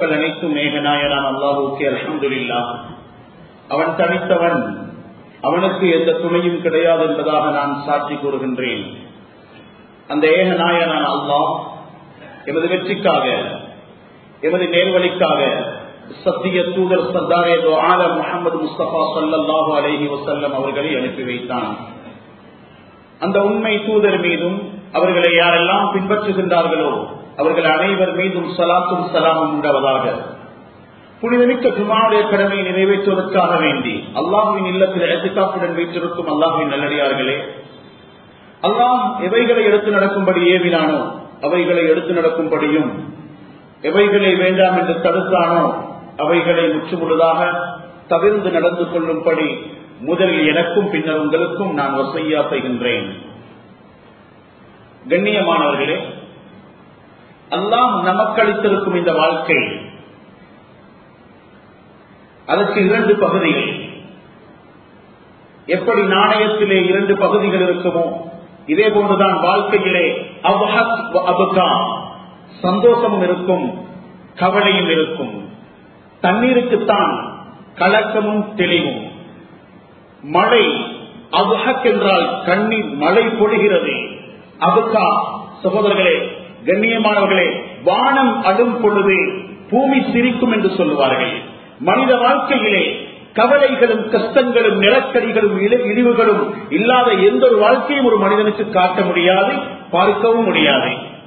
மக்கள் அனைத்தும் மேகநாயனான் அல்லாஹூக்கே அலமதுல்லா அவன் தனித்தவன் அவனுக்கு எந்த துணையும் கிடையாது என்பதாக நான் சாட்சி கூறுகின்றேன் அந்த ஏகநாயனான் அல்லாஹ் எமது வெற்றிக்காக எமது நேர்வழிக்காக சத்திய தூதர் சர்தாரே ஆலர் முகமது முஸ்தபா சல்லாஹூ அலஹி வசல்லம் அவர்களை அனுப்பி வைத்தான் அந்த உண்மை தூதர் மீதும் அவர்களை யாரெல்லாம் பின்பற்றுகின்றார்களோ அவர்கள் அனைவர் மீதும் சலாத்தும் சலாமும் உண்டாவதாக புனிதமிக்க ஜுமாவுடைய கடமையை நிறைவேற்றுவதற்காக வேண்டி அல்லாஹுவின் இல்லத்தில் எடுத்துக்காப்புடன் வீற்றிருக்கும் அல்லாஹுவின் நல்லடியார்களே அல்லாஹ் எவைகளை எடுத்து நடக்கும்படி ஏவினானோ அவைகளை எடுத்து நடக்கும்படியும் எவைகளை வேண்டாம் என்று தடுத்தானோ அவைகளை முற்றுமுழுதாக தவிர்ந்து நடந்து கொள்ளும்படி முதலில் எனக்கும் பின்னர் உங்களுக்கும் நான் வசையா செய்கின்றேன் கண்ணியமானவர்களே அல்லாம் நமக்களித்திருக்கும் இந்த வாழ்க்கை அதற்கு இரண்டு பகுதிகள் எப்படி நாணயத்திலே இரண்டு பகுதிகள் இருக்குமோ இதே போன்றுதான் வாழ்க்கையிலே அபுகா சந்தோஷமும் இருக்கும் கவலையும் இருக்கும் தண்ணீருக்குத்தான் கலக்கமும் தெளிவும் மழை அபுஹக் என்றால் கண்ணீர் மழை பொழிகிறது அபுகா சகோதரர்களே கண்ணியமானவர்களே வானம் அடும் பொழுது பூமி சிரிக்கும் என்று சொல்லுவார்கள் மனித வாழ்க்கையிலே கவலைகளும் கஷ்டங்களும் நிலக்கரிகளும் இழிவுகளும் இல்லாத எந்த ஒரு வாழ்க்கையும் ஒரு மனிதனுக்கு காட்ட முடியாது பார்க்கவும் முடியாது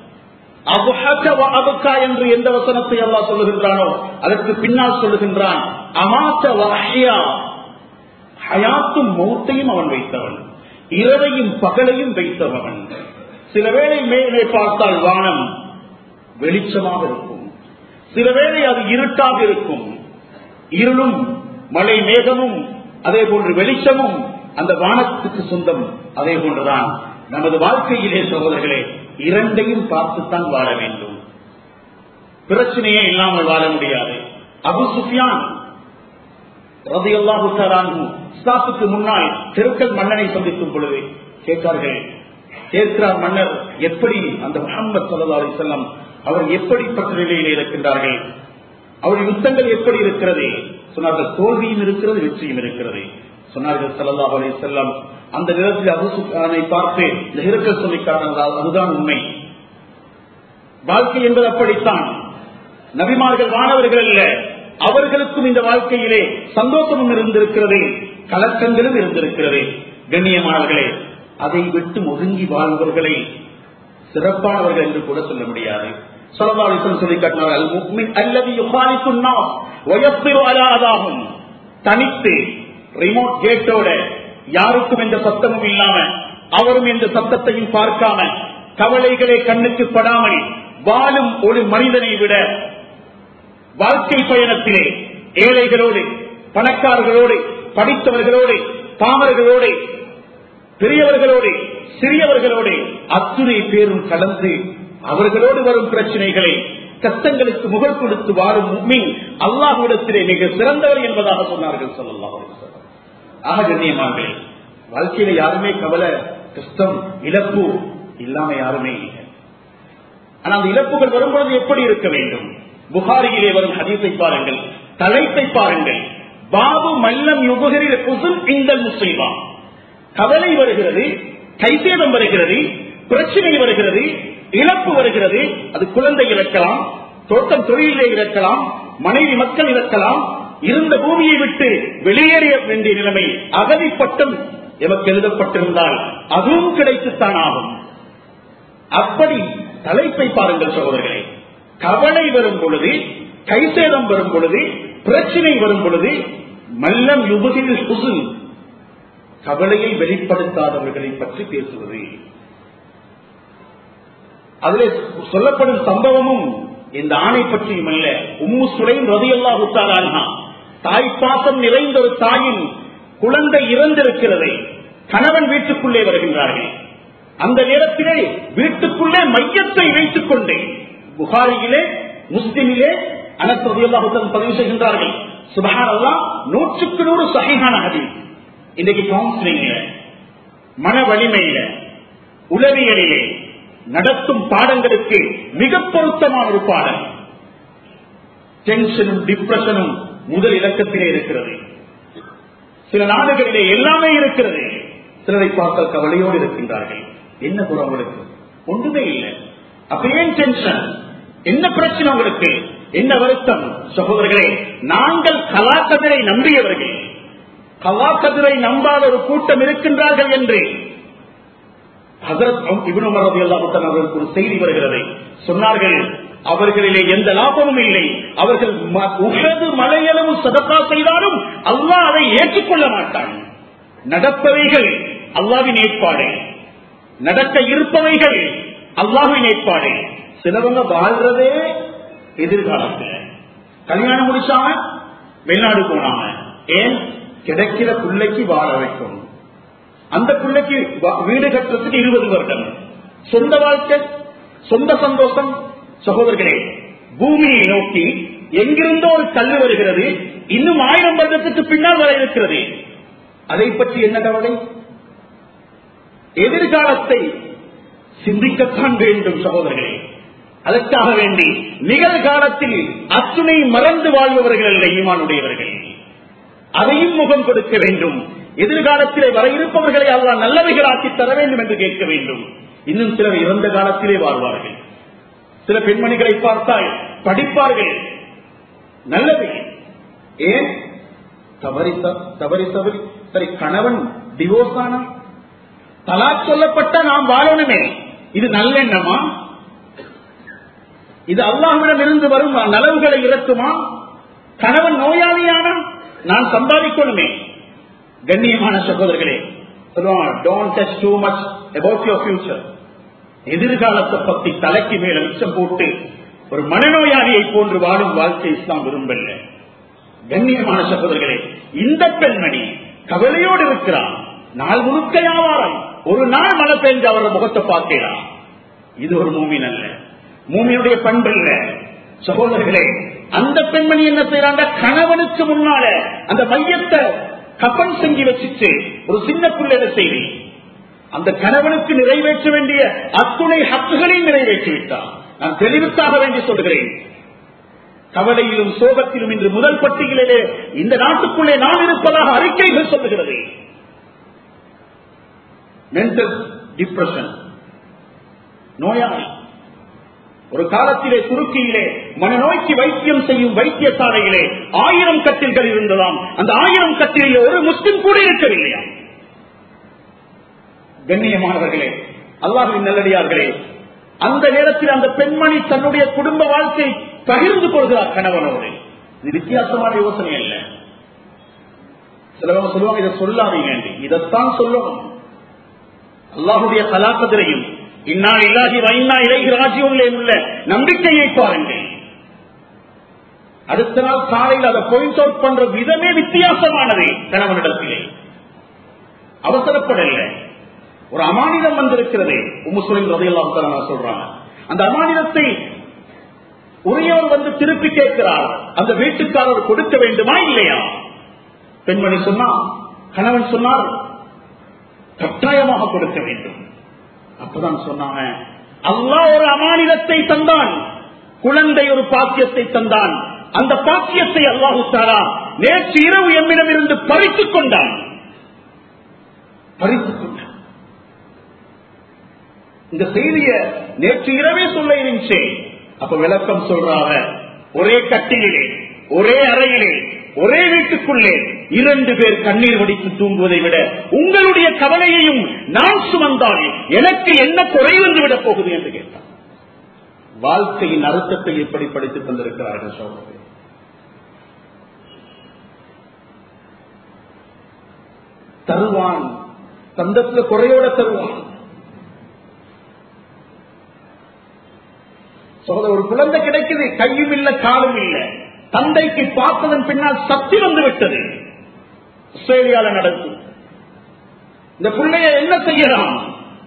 அபுகா என்று எந்த வசனத்தை அல்லா சொல்லுகின்றானோ அதற்கு பின்னால் சொல்லுகின்றான் அமாத்த வஹியா ஹயாத்தும் மௌத்தையும் அவன் வைத்தவன் இரவையும் பகலையும் வைத்தவன் சில வேளை மேலே பார்த்தால் வானம் வெளிச்சமாக இருக்கும் சில வேளை அது இருட்டாக இருக்கும் இருளும் மழை மேகமும் அதே போன்று வெளிச்சமும் அந்த வானத்துக்கு சொந்தம் அதே போன்றுதான் நமது வாழ்க்கையிலே சகோதரர்களே இரண்டையும் பார்த்துத்தான் வாழ வேண்டும் பிரச்சனையே இல்லாமல் வாழ முடியாது அபு சுஃபியான் ரதி அல்லாஹுக்கு முன்னால் திருக்கல் மன்னனை சந்திக்கும் பொழுது கேட்கார்கள் கேட்கிறார் மன்னர் எப்படி அந்த முகமது சல்லா அலி செல்லம் அவர் எப்படிப்பட்ட நிலையில் இருக்கின்றார்கள் அவர் யுத்தங்கள் எப்படி இருக்கிறது சொன்னார்கள் தோல்வியும் இருக்கிறது வெற்றியும் இருக்கிறது சொன்னார்கள் சல்லா அலி செல்லம் அந்த நேரத்தில் அபுசுகானை பார்த்து இந்த இருக்கல் சொல்லி காட்டினார் அதுதான் உண்மை வாழ்க்கை என்பது அப்படித்தான் நபிமார்கள் வானவர்கள் அல்ல அவர்களுக்கும் இந்த வாழ்க்கையிலே சந்தோஷமும் இருந்திருக்கிறது கலக்கங்களும் இருந்திருக்கிறது கண்ணியமானவர்களே அதை விட்டு ஒதுங்கி வாழ்பவர்களை சிறப்பானவர்கள் என்று கூட சொல்ல முடியாது சொல்லி சொல்லி காட்டினார்கள் தனித்து ரிமோட் கேட்டோட யாருக்கும் எந்த சத்தமும் இல்லாம அவரும் எந்த சத்தத்தையும் பார்க்காம கவலைகளை கண்ணுக்கு படாமல் வாழும் ஒரு மனிதனை விட வாழ்க்கை பயணத்திலே ஏழைகளோடு பணக்காரர்களோடு படித்தவர்களோடு பாமர்களோடு பெரியவர்களோடு சிறியவர்களோடு அத்துணை பேரும் கலந்து அவர்களோடு வரும் பிரச்சனைகளை கஷ்டங்களுக்கு முகல் கொடுத்து வாழும் மீன் அல்லாஹுடத்திலே மிக சிறந்தவர் என்பதாக சொன்னார்கள் சொல்லலாம் ஆக கண்ணியமானே வாழ்க்கையில யாருமே கவலை கஷ்டம் இழப்பு இல்லாம யாருமே இல்லை ஆனா அந்த இழப்புகள் வரும்பொழுது எப்படி இருக்க வேண்டும் புகாரியிலே வரும் ஹதீஸை பாருங்கள் தலைப்பை பாருங்கள் பாபு மல்லம் யுபகரில் குசுல் இந்த முஸ்லீமா கவலை வருகிறது கைசேதம் வருகிறது பிரச்சனை வருகிறது இழப்பு வருகிறது அது குழந்தை இறக்கலாம் தோட்டம் தொழிலே இறக்கலாம் மனைவி மக்கள் இறக்கலாம் இருந்த பூமியை விட்டு வெளியேறிய வேண்டிய நிலைமை அகதிப்பட்டம் எமக்கு எழுதப்பட்டிருந்தால் அதுவும் கிடைத்துத்தான் ஆகும் அப்படி தலைப்பை பாருங்கள் சகோதரர்களே கவலை வரும் பொழுது கைசேதம் வரும் பொழுது பிரச்சனை வரும் பொழுது மல்லம் யுபகில் குசுல் கவலையை வெளிப்படுத்தாதவர்களை பற்றி பேசுவது அதில் சொல்லப்படும் சம்பவமும் இந்த ஆணை பற்றியும் அல்ல உம்மு சுரையும் ரதியல்லா உத்தாரானா தாய் பாசம் நிறைந்த ஒரு தாயின் குழந்தை இறந்திருக்கிறதை கணவன் வீட்டுக்குள்ளே வருகின்றார்கள் அந்த நேரத்திலே வீட்டுக்குள்ளே மையத்தை வைத்துக் கொண்டே புகாரியிலே முஸ்லிமிலே அனசதியல்லாஹுடன் பதிவு செய்கின்றார்கள் சுபஹான் அல்லா நூற்றுக்கு நூறு சகைகான ஹதீஸ் இன்னைக்கு கவுன்சிலிங்ல மன வலிமையில உளவியலிலே நடத்தும் பாடங்களுக்கு மிக பொருத்தமான ஒரு பாடம் டென்ஷனும் டிப்ரெஷனும் முதல் இலக்கத்திலே இருக்கிறது சில நாடுகளிலே எல்லாமே இருக்கிறது சிலரை பார்த்தால் கவலையோடு இருக்கின்றார்கள் என்ன குறை உங்களுக்கு ஒன்றுமே இல்லை அப்ப ஏன் டென்ஷன் என்ன பிரச்சனை உங்களுக்கு என்ன வருத்தம் சகோதரர்களே நாங்கள் கலாக்கதிரை நம்பியவர்கள் கலாக்கதிரை நம்பாத ஒரு கூட்டம் இருக்கின்றார்கள் என்று அவர்களுக்கு ஒரு செய்தி வருகிறது சொன்னார்கள் அவர்களிலே எந்த லாபமும் இல்லை அவர்கள் உகது மலையளவு சதக்கா செய்தாலும் அல்லாஹ் அதை ஏற்றுக்கொள்ள மாட்டான் நடப்பவைகள் அல்லாவின் ஏற்பாடு நடக்க இருப்பவைகள் அல்லாவின் ஏற்பாடு சிலவங்க வாழ்றதே எதிர்காலத்தில் கல்யாணம் முடிச்சாம வெளிநாடு போனாங்க ஏன் கிடைக்கிற பிள்ளைக்கு வாழ வைக்கும் அந்த பிள்ளைக்கு வீடு கட்டுறதுக்கு இருபது வருடம் சொந்த வாழ்க்கை சொந்த சந்தோஷம் சகோதரர்களே பூமியை நோக்கி எங்கிருந்தோ ஒரு கல்லு வருகிறது இன்னும் ஆயிரம் வருடத்துக்கு பின்னால் வர இருக்கிறது அதை பற்றி என்ன கவலை எதிர்காலத்தை சிந்திக்கத்தான் வேண்டும் சகோதரர்களே அதற்காக வேண்டி நிகழ்காலத்தில் அத்துணை மறந்து வாழ்பவர்கள் அல்ல ஈமானுடையவர்கள் அதையும் முகம் கொடுக்க வேண்டும் எதிர்காலத்திலே வர இருப்பவர்களை அல்லாஹ் நல்லவைகளாக்கி தர வேண்டும் என்று கேட்க வேண்டும் இன்னும் சிலர் இறந்த காலத்திலே வாழ்வார்கள் சில பெண்மணிகளை பார்த்தால் படிப்பார்கள் நல்லது ஏன் தவறி தவறி தவறி சரி கணவன் டிவோர்ஸ் ஆனா தலா சொல்லப்பட்ட நாம் வாழணுமே இது நல்லெண்ணமா இது அல்லாஹ்விடம் இருந்து வரும் நலவுகளை இறக்குமா கணவன் நோயாளியானா நான் சம்பாதிக்கணுமே கண்ணியமான சகோதரர்களே சொல்லுவாங்க don't touch too much about your future எதிர்காலத்தை பத்தி தலைக்கு மேல மிச்சம் போட்டு ஒரு மனநோயாளியை போன்று வாழும் வாழ்க்கை இஸ்லாம் விரும்பல கண்ணியமான சகோதரர்களே இந்த பெண்மணி கவலையோடு இருக்கிறார் நாள் முழுக்க வியாபாரம் ஒரு நாள் மழை பெஞ்சு அவரோட முகத்தை பார்க்கிறார் இது ஒரு மூமின் அல்ல மூமியுடைய பண்பு இல்ல சகோதரர்களே அந்த பெண்மணி என்ன செய்யறாங்க கணவனுக்கு முன்னால அந்த மையத்தை கப்பன் செஞ்சு வச்சுட்டு ஒரு சின்ன பிள்ளைட செய்தி அந்த கணவனுக்கு நிறைவேற்ற வேண்டிய அத்துணை ஹக்குகளையும் நிறைவேற்றி விட்டார் நான் தெளிவுக்காக வேண்டி சொல்கிறேன் கவலையிலும் சோகத்திலும் இன்று முதல் பட்டியலிலே இந்த நாட்டுக்குள்ளே நான் இருப்பதாக அறிக்கைகள் சொல்லுகிறது மென்டல் டிப்ரெஷன் நோயாளி ஒரு காலத்திலே துருக்கியிலே மனநோய்க்கு வைத்தியம் செய்யும் வைத்தியசாலையிலே ஆயிரம் கட்டில்கள் இருந்ததாம் அந்த ஆயிரம் கட்டிலே ஒரு முஸ்லிம் கூட இருக்கவில்லையா கண்ணியமானவர்களே அல்லாஹின் நல்லடியார்களே அந்த நேரத்தில் அந்த பெண்மணி தன்னுடைய குடும்ப வாழ்க்கை பகிர்ந்து கொள்கிறார் கணவனோடு இது வித்தியாசமான யோசனை அல்ல சிலவங்க சொல்லுவாங்க இதை சொல்லாதீங்க இதைத்தான் சொல்லணும் அல்லாஹுடைய கலாக்கதிரையும் இன்னா இல்லாஹி வைனா இலகி ராஜ்யங்களே உள்ள நம்பிக்கையை பாருங்கள் அடுத்த நாள் காலையில் அதை பாயிண்ட் அவுட் பண்ற விதமே வித்தியாசமானது கணவனிடத்திலே அவசரப்படல ஒரு அமானிதம் வந்திருக்கிறது உமுசுலிம் ரதையெல்லாம் சொல்றாங்க அந்த அமானிதத்தை உரியவர் வந்து திருப்பி கேட்கிறார் அந்த வீட்டுக்காரர் கொடுக்க வேண்டுமா இல்லையா பெண்மணி சொன்னா கணவன் சொன்னார் கட்டாயமாக கொடுக்க வேண்டும் அப்பதான் சொன்னாங்க அல்லா ஒரு அமானிதத்தை தந்தான் குழந்தை ஒரு பாக்கியத்தை தந்தான் அந்த பாக்கியத்தை அல்லாஹு தாரா நேற்று இரவு எம்மிடம் இருந்து பறித்துக் கொண்டான் பறித்துக் கொண்டான் இந்த செய்திய நேற்று இரவே சொல்ல இருந்துச்சு அப்ப விளக்கம் சொல்றாங்க ஒரே கட்டிலே ஒரே அறையிலே ஒரே வீட்டுக்குள்ளே இரண்டு பேர் கண்ணீர் வடித்து தூங்குவதை விட உங்களுடைய கவலையையும் நான் சுமந்தால் எனக்கு என்ன குறை வந்து விட போகுது என்று கேட்டார் வாழ்க்கையின் அர்த்தத்தை எப்படி படித்துக் கொண்டிருக்கிறார்கள் சோழர்கள் தருவான் தந்தத்துல குறையோட தருவான் சோதர ஒரு குழந்தை கிடைக்குது கையும் இல்ல காலும் இல்ல தந்தைக்கு பார்த்ததன் பின்னால் சக்தி வந்து விட்டது ஆஸ்திரேலியால நடக்கும் இந்த பிள்ளைய என்ன செய்யலாம்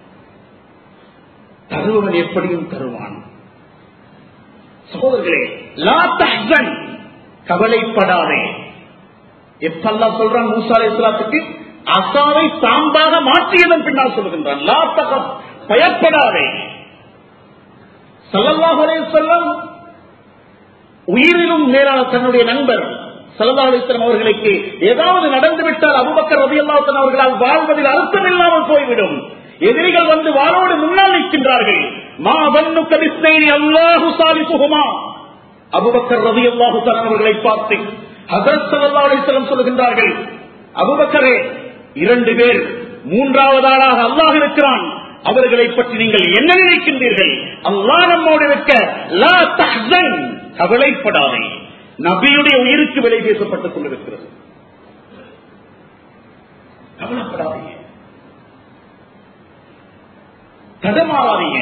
தருவன் எப்படியும் தருவான் சகோதரர்களே லா தஹ்சன் கவலைப்படாதே எப்பெல்லாம் சொல்றான் மூசா இஸ்லாத்துக்கு அசாவை சாம்பாக மாற்றியதன் பின்னால் சொல்லுகின்றான் லா தகம் பயப்படாதே சல்லல்லாஹு அலைஹி வஸல்லம் உயிரிலும் மேலான தன்னுடைய நண்பர் சலதாலித்தன் அவர்களுக்கு ஏதாவது நடந்துவிட்டால் அபுபக்கர் ரபியல்லாத்தன் அவர்களால் வாழ்வதில் அர்த்தம் இல்லாமல் போய்விடும் எதிரிகள் வந்து வாளோடு முன்னால் நிற்கின்றார்கள் மா வன்னு கபிஸ்னைனி அல்லாஹு சாலிசுகுமா அபுபக்கர் ரவி அல்லாஹு அவர்களை பார்த்து ஹசரத் சல்லா அலிஸ்லம் சொல்லுகின்றார்கள் அபுபக்கரே இரண்டு பேர் மூன்றாவது ஆளாக அல்லாஹ் இருக்கிறான் அவர்களை பற்றி நீங்கள் என்ன நினைக்கின்றீர்கள் அல்லாஹ் நம்மோடு இருக்க லா தஹ்சன் கவலைப்படாதே நபியுடைய உயிருக்கு விலை பேசப்பட்டுக் கொண்டிருக்கிறது கவலைப்படாதீங்க தடமாறாதீங்க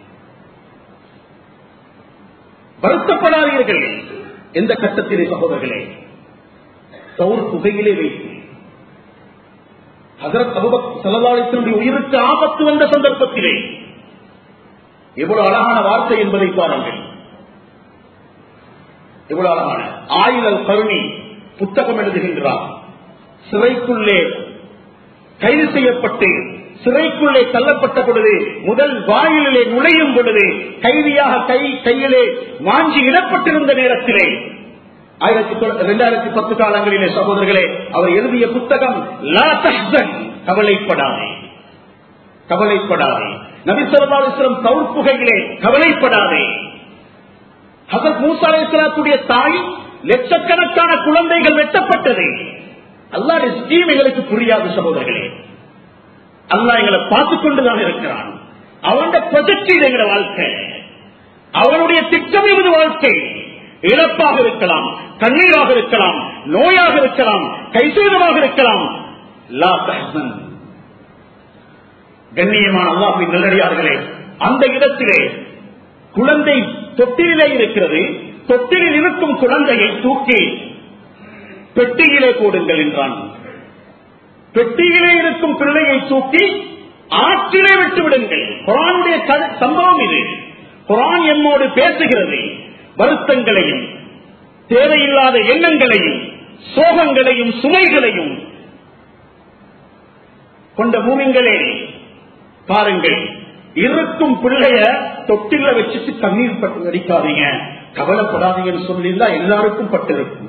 வருத்தப்படாதீர்கள் எந்த கட்டத்திலே சகோதரர்களே சவுர் புகையிலே வைத்து ஹசரத் அபுபக் சலதாளித்தனுடைய உயிருக்கு ஆபத்து வந்த சந்தர்ப்பத்திலே எவ்வளவு அழகான வார்த்தை என்பதை பாருங்கள் எவ்வளவு அழகான ஆயுதல் கருணி புத்தகம் எழுதுகின்றார் சிறைக்குள்ளே கைது செய்யப்பட்டு சிறைக்குள்ளே தள்ளப்பட்ட பொழுது முதல் வாயிலே நுழையும் பொழுது கைதியாக கை கையிலே வாஞ்சி இடப்பட்டிருந்த நேரத்திலே ஆயிரத்தி இரண்டாயிரத்தி பத்து காலங்களிலே சகோதரர்களே அவர் எழுதிய புத்தகம் லா தஹ்சன் கவலைப்படாதே கவலைப்படாதே நபிசல்லாஸ்லம் தவிர்ப்புகையிலே கவலைப்படாதே ஹசத் மூசா அலிஸ்லாத்துடைய தாய் லட்சக்கணக்கான குழந்தைகள் வெட்டப்பட்டது அல்லாட ஸ்கீம் எங்களுக்கு புரியாது சகோதரர்களே அல்லா எங்களை பார்த்துக் கொண்டுதான் இருக்கிறான் அவனுடைய ப்ரொஜெக்ட் எங்களை வாழ்க்கை அவனுடைய திட்டம் என்பது வாழ்க்கை இழப்பாக இருக்கலாம் கண்ணீராக இருக்கலாம் நோயாக இருக்கலாம் கைசேதமாக இருக்கலாம் லா தஹ்சன் கண்ணியமான அல்லாஹின் நல்லடியார்களே அந்த இடத்திலே குழந்தை தொட்டிலே இருக்கிறது தொட்டிலில் இருக்கும் குழந்தையை தூக்கி பெட்டியிலே போடுங்கள் என்றான் பெட்டியிலே இருக்கும் பிள்ளையை தூக்கி ஆற்றிலே விட்டு விடுங்கள் குரானுடைய சம்பவம் இது குரான் எம்மோடு பேசுகிறது வருத்தங்களையும் தேவையில்லாத எண்ணங்களையும் சோகங்களையும் சுமைகளையும் கொண்ட பூமிங்களே பாருங்கள் இருக்கும் பிள்ளைய தொட்டில வச்சுட்டு தண்ணீர் பட்டு அடிக்காதீங்க கவலைப்படாதீங்கன்னு சொல்லியிருந்தா எல்லாருக்கும் பட்டிருக்கும்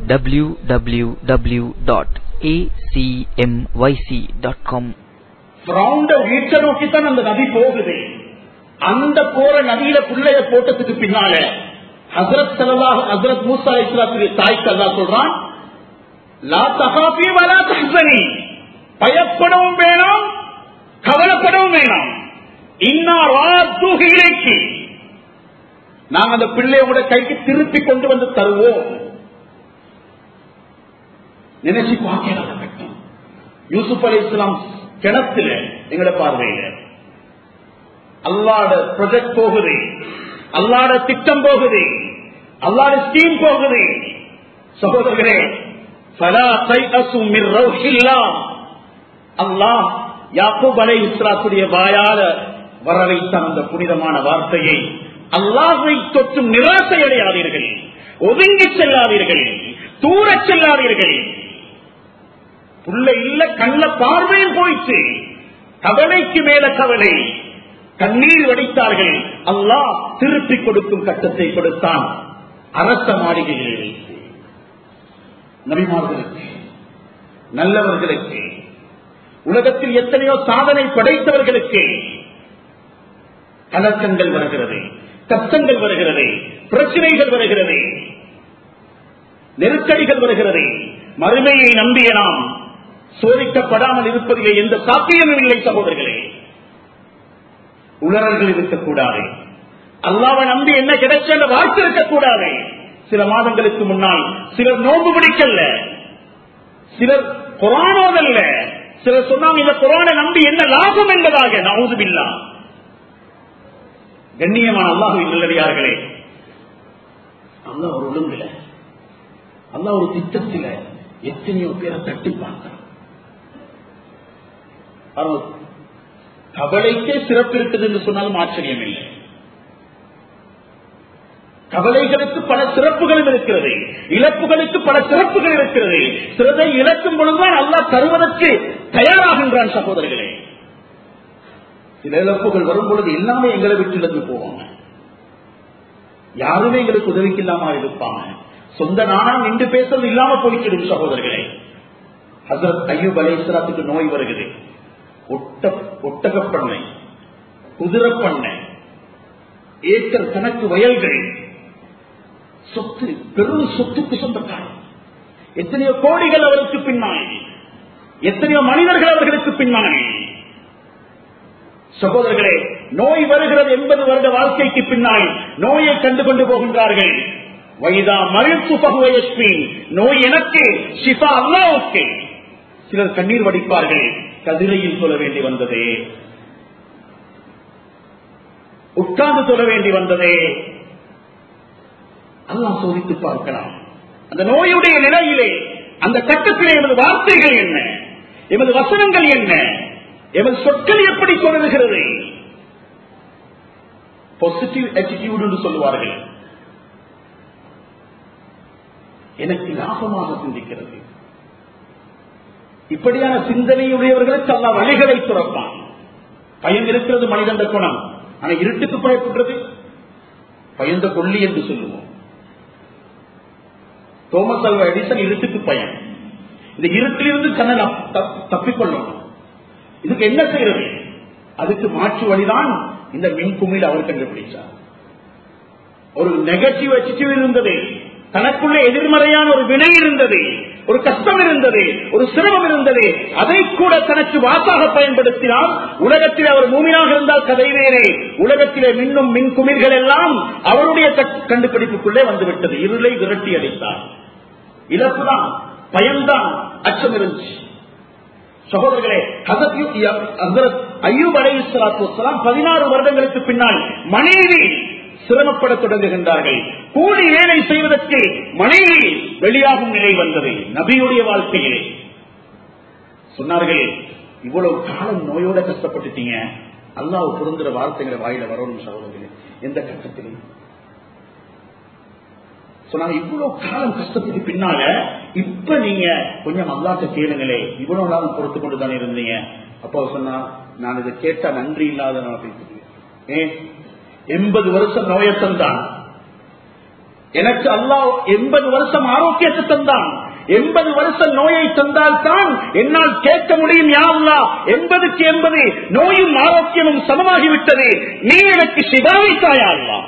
www.acmyc.com வீட்டை நோக்கித்தான் அந்த நதி போகுது அந்த போற நதியில பிள்ளைய போட்டதுக்கு பின்னால ஹசரத் சல்லாஹ் ஹசரத் மூசா இஸ்லாத்துடைய தாய்க்கு அல்லா சொல்றான் லா தகாபி வலா தஹ்சனி பயப்படவும் வேணாம் கவலைப்படவும் வேணாம் இன்னாக்கு நாங்க அந்த பிள்ளையோட கைக்கு திருப்பி கொண்டு வந்து தருவோம் நினைச்சு பார்க்கலாம் கட்டம் யூசுப் அலி இஸ்லாம் கிணத்துல எங்கட பார்வையில அல்லாட ப்ரொஜெக்ட் போகுது அல்லாட திட்டம் போகுது அல்லாட ஸ்கீம் போகுது சகோதரர்களே அல்லாஹ் யாக்கூப் அலை இஸ்லாத்துடைய வாயால வர வைத்த அந்த புனிதமான வார்த்தையை அல்லாஹை தொற்றும் நிராசை அடையாதீர்கள் ஒதுங்கி செல்லாதீர்கள் தூரச் செல்லாதீர்கள் புள்ள இல்ல கண்ண பார்வையில் போயிட்டு கவலைக்கு மேல கவலை கண்ணீர் வடித்தார்கள் அல்லாஹ் திருப்பி கொடுக்கும் கட்டத்தை கொடுத்தான் அரச மாளிகையில் வைத்து நபிமார்களுக்கு நல்லவர்களுக்கு உலகத்தில் எத்தனையோ சாதனை படைத்தவர்களுக்கு கலக்கங்கள் வருகிறது கஷ்டங்கள் வருகிறது பிரச்சனைகள் வருகிறது நெருக்கடிகள் வருகிறது மறுமையை நம்பிய நாம் சோதிக்கப்படாமல் இருப்பதிலே எந்த சாத்தியமும் இல்லை சகோதரர்களே உணரல்கள் இருக்கக்கூடாது அல்லாவை நம்பி என்ன கிடைச்ச என்ற வாழ்க்கை இருக்கக்கூடாது சில மாதங்களுக்கு முன்னால் சிலர் நோன்பு பிடிக்கல சிலர் குரானோதல்ல சிலர் சொன்னாங்க இந்த குரானை நம்பி என்ன லாபம் என்பதாக நவுதுபில்லா கண்ணியமான அல்லாஹுவின் நல்லடியார்களே அல்லா ஒரு ஒழுங்குல அல்லா ஒரு திட்டத்தில எத்தனையோ பேரை தட்டி பார்க்கிறான் கவலைக்கே சிறப்பு இருக்குது என்று சொன்னாலும் ஆச்சரியம் இல்லை கவலைகளுக்கு பல சிறப்புகளும் இருக்கிறது இழப்புகளுக்கு பல சிறப்புகள் இருக்கிறது சிறதை இழக்கும் பொழுதுதான் அல்லா தருவதற்கு தயாராகின்றான் சகோதரர்களே சில இழப்புகள் வரும் பொழுது எல்லாமே எங்களை விட்டு இழந்து போவாங்க யாருமே எங்களுக்கு உதவிக்கு இல்லாம இருப்பாங்க சொந்த நானா நின்று பேசுறது இல்லாம போய்க்கிடும் சகோதரர்களே ஹசரத் ஐயூப் அலைசலாத்துக்கு நோய் வருகிறது ஒட்ட ஒட்டகப்பண்ணை குதிரப்பண்ணை ஏக்கர் கணக்கு வயல்கள் சொத்து பெரும் சொத்துக்கு சொந்தக்காரர் எத்தனையோ கோடிகள் அவருக்கு பின்னால் எத்தனையோ மனிதர்கள் அவர்களுக்கு பின்னால் சகோதரர்களே நோய் வருகிறது எண்பது வருட வாழ்க்கைக்கு பின்னால் நோயை கண்டு கொண்டு போகின்றார்கள் வைதா மகிழ்ச்சி பகுவயஸ்மி நோய் எனக்கு ஷிஃபா அல்லாவுக்கு சிலர் கண்ணீர் வடிப்பார்கள் கதிரையில் சொல்ல வேண்டி வந்ததே உட்கார்ந்து சொல்ல வேண்டி வந்ததே அல்லாஹ் சோதித்து பார்க்கலாம் அந்த நோயுடைய நிலையிலே அந்த கட்டத்திலே எமது வார்த்தைகள் என்ன எமது வசனங்கள் என்ன எமது சொற்கள் எப்படி தொடர்கிறது பாசிட்டிவ் attitude என்று சொல்லுவார்கள் எனக்கு லாபமாக சிந்திக்கிறது இப்படியான சிந்தனையுடையவர்களுக்கு அல்ல வழிகளை துறப்பான் பயம் இருக்கிறது மனிதந்த குணம் ஆனா இருட்டுக்கு பயப்படுறது பயந்த கொல்லி என்று சொல்லுவோம் தோமஸ் அல்வா எடிசன் இருட்டுக்கு பயம் இந்த இருட்டிலிருந்து தன்னை நப்- தப்- தப்பிக்கொள்ளணும் இதுக்கு என்ன செய்யறது அதுக்கு மாற்று வழிதான் இந்த மின்குமிழ் அவர் கண்டுபிடிச்சார் ஒரு நெகட்டிவ் attitude இருந்தது தனக்குள்ளே எதிர்மறையான ஒரு வினை இருந்தது ஒரு கஷ்டம் இருந்தது ஒரு சிரமம் இருந்தது அதை கூட தனக்கு வாக்காக பயன்படுத்தினால் உலகத்தில் அவர் மூமினாக இருந்தால் கதை வேறே உலகத்திலே மின்னும் மின் குமிழ்கள் எல்லாம் அவருடைய கட்- கண்டுபிடிப்புக்குள்ளே வந்துவிட்டது இருளை விரட்டி அடித்தார் இழப்புதான் பயம்தான் அச்சம் இருந்துச்சு சகோதரர்களே ஹசரத் யூ- ஹசரத் அய்யூப் அலை பதினாறு வருடங்களுக்கு பின்னால் மனைவி சிரமப்பட தொடங்குகின்றார்கள் கூலி வேலை செய்வதற்கு மனைவி வெளியாகும் நிலை வந்தது நபியுடைய வாழ்க்கையிலே சொன்னார்கள் இவ்வளவு காலம் நோயோட கஷ்டப்பட்டுட்டீங்க அல்லாஹ் பொருந்துற வார்த்தைகளை வாயில வரணும் சகோதரர்களே எந்த கட்டத்திலும் சொன்னாங்க இவ்வளவு காலம் கஷ்டத்துக்கு பின்னால இப்ப நீங்க கொஞ்சம் அல்லாட்ட கேளுங்களே இவ்வளவு நாள் பொறுத்து கொண்டு தானே இருந்தீங்க அப்போ சொன்னா நான் இதை கேட்டா நன்றி இல்லாத நான் பேசுகிறேன் ஏன் எண்பது வருஷம் நோயை தந்தான் எனக்கு அல்லாஹ் எண்பது வருஷம் ஆரோக்கியத்தை தந்தான் எண்பது வருஷம் நோயை தந்தால் தான் என்னால் கேட்க முடியும் யா அல்லாஹ் எண்பதுக்கு எண்பது நோயும் ஆரோக்கியமும் சமமாகிவிட்டது நீ எனக்கு சிவாவை தாயா அல்லாஹ்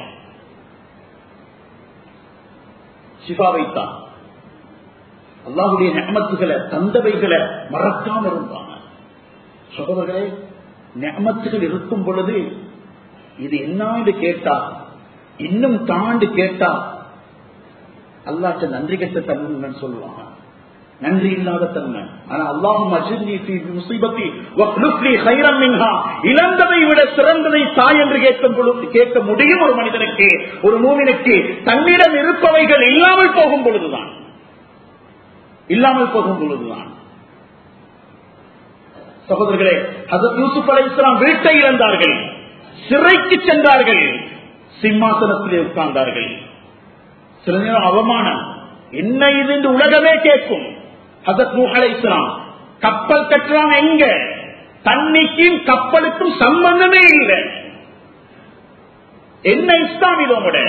சிவாவைத்தான் அல்லாஹுடைய நெமத்துகளை தந்தவைகளை மறக்காம இருந்தாங்க சகோதரர்களே நெமத்துகள் இருக்கும் பொழுது இது என்னாண்டு கேட்டா இன்னும் தாண்டு கேட்டா அல்லாட்ட நன்றி கெட்ட தன்மை சொல்லுவாங்க நன்றி இல்லாத தன்மை ஆனா அல்லாஹும் அஜிர்னி ஃபீ முஸீபத்தி வக்லுஃப்லி கைரம் மின்ஹா இழந்ததை விட சிறந்ததை தாய் என்று கேட்கும் பொழுது கேட்க முடியும் ஒரு மனிதனுக்கு ஒரு மூமினுக்கு தன்னிடம் இருப்பவைகள் இல்லாமல் போகும் பொழுதுதான் இல்லாமல் போகும் பொழுதுதான் சகோதரர்களே ஹசரத் யூசுப் அலை இஸ்லாம் வீட்டை இழந்தார்கள் சிறைக்கு சென்றார்கள் சிம்மாசனத்திலே உட்கார்ந்தார்கள் சில நேரம் அவமானம் என்ன இது என்று உலகமே கேட்கும் ஹசரத் நூஹ் அலை இஸ்லாம் கப்பல் கட்டுறாங்க எங்க தண்ணிக்கும் கப்பலுக்கும் சம்பந்தமே இல்லை என்ன இஸ்லாம் இது உங்களோட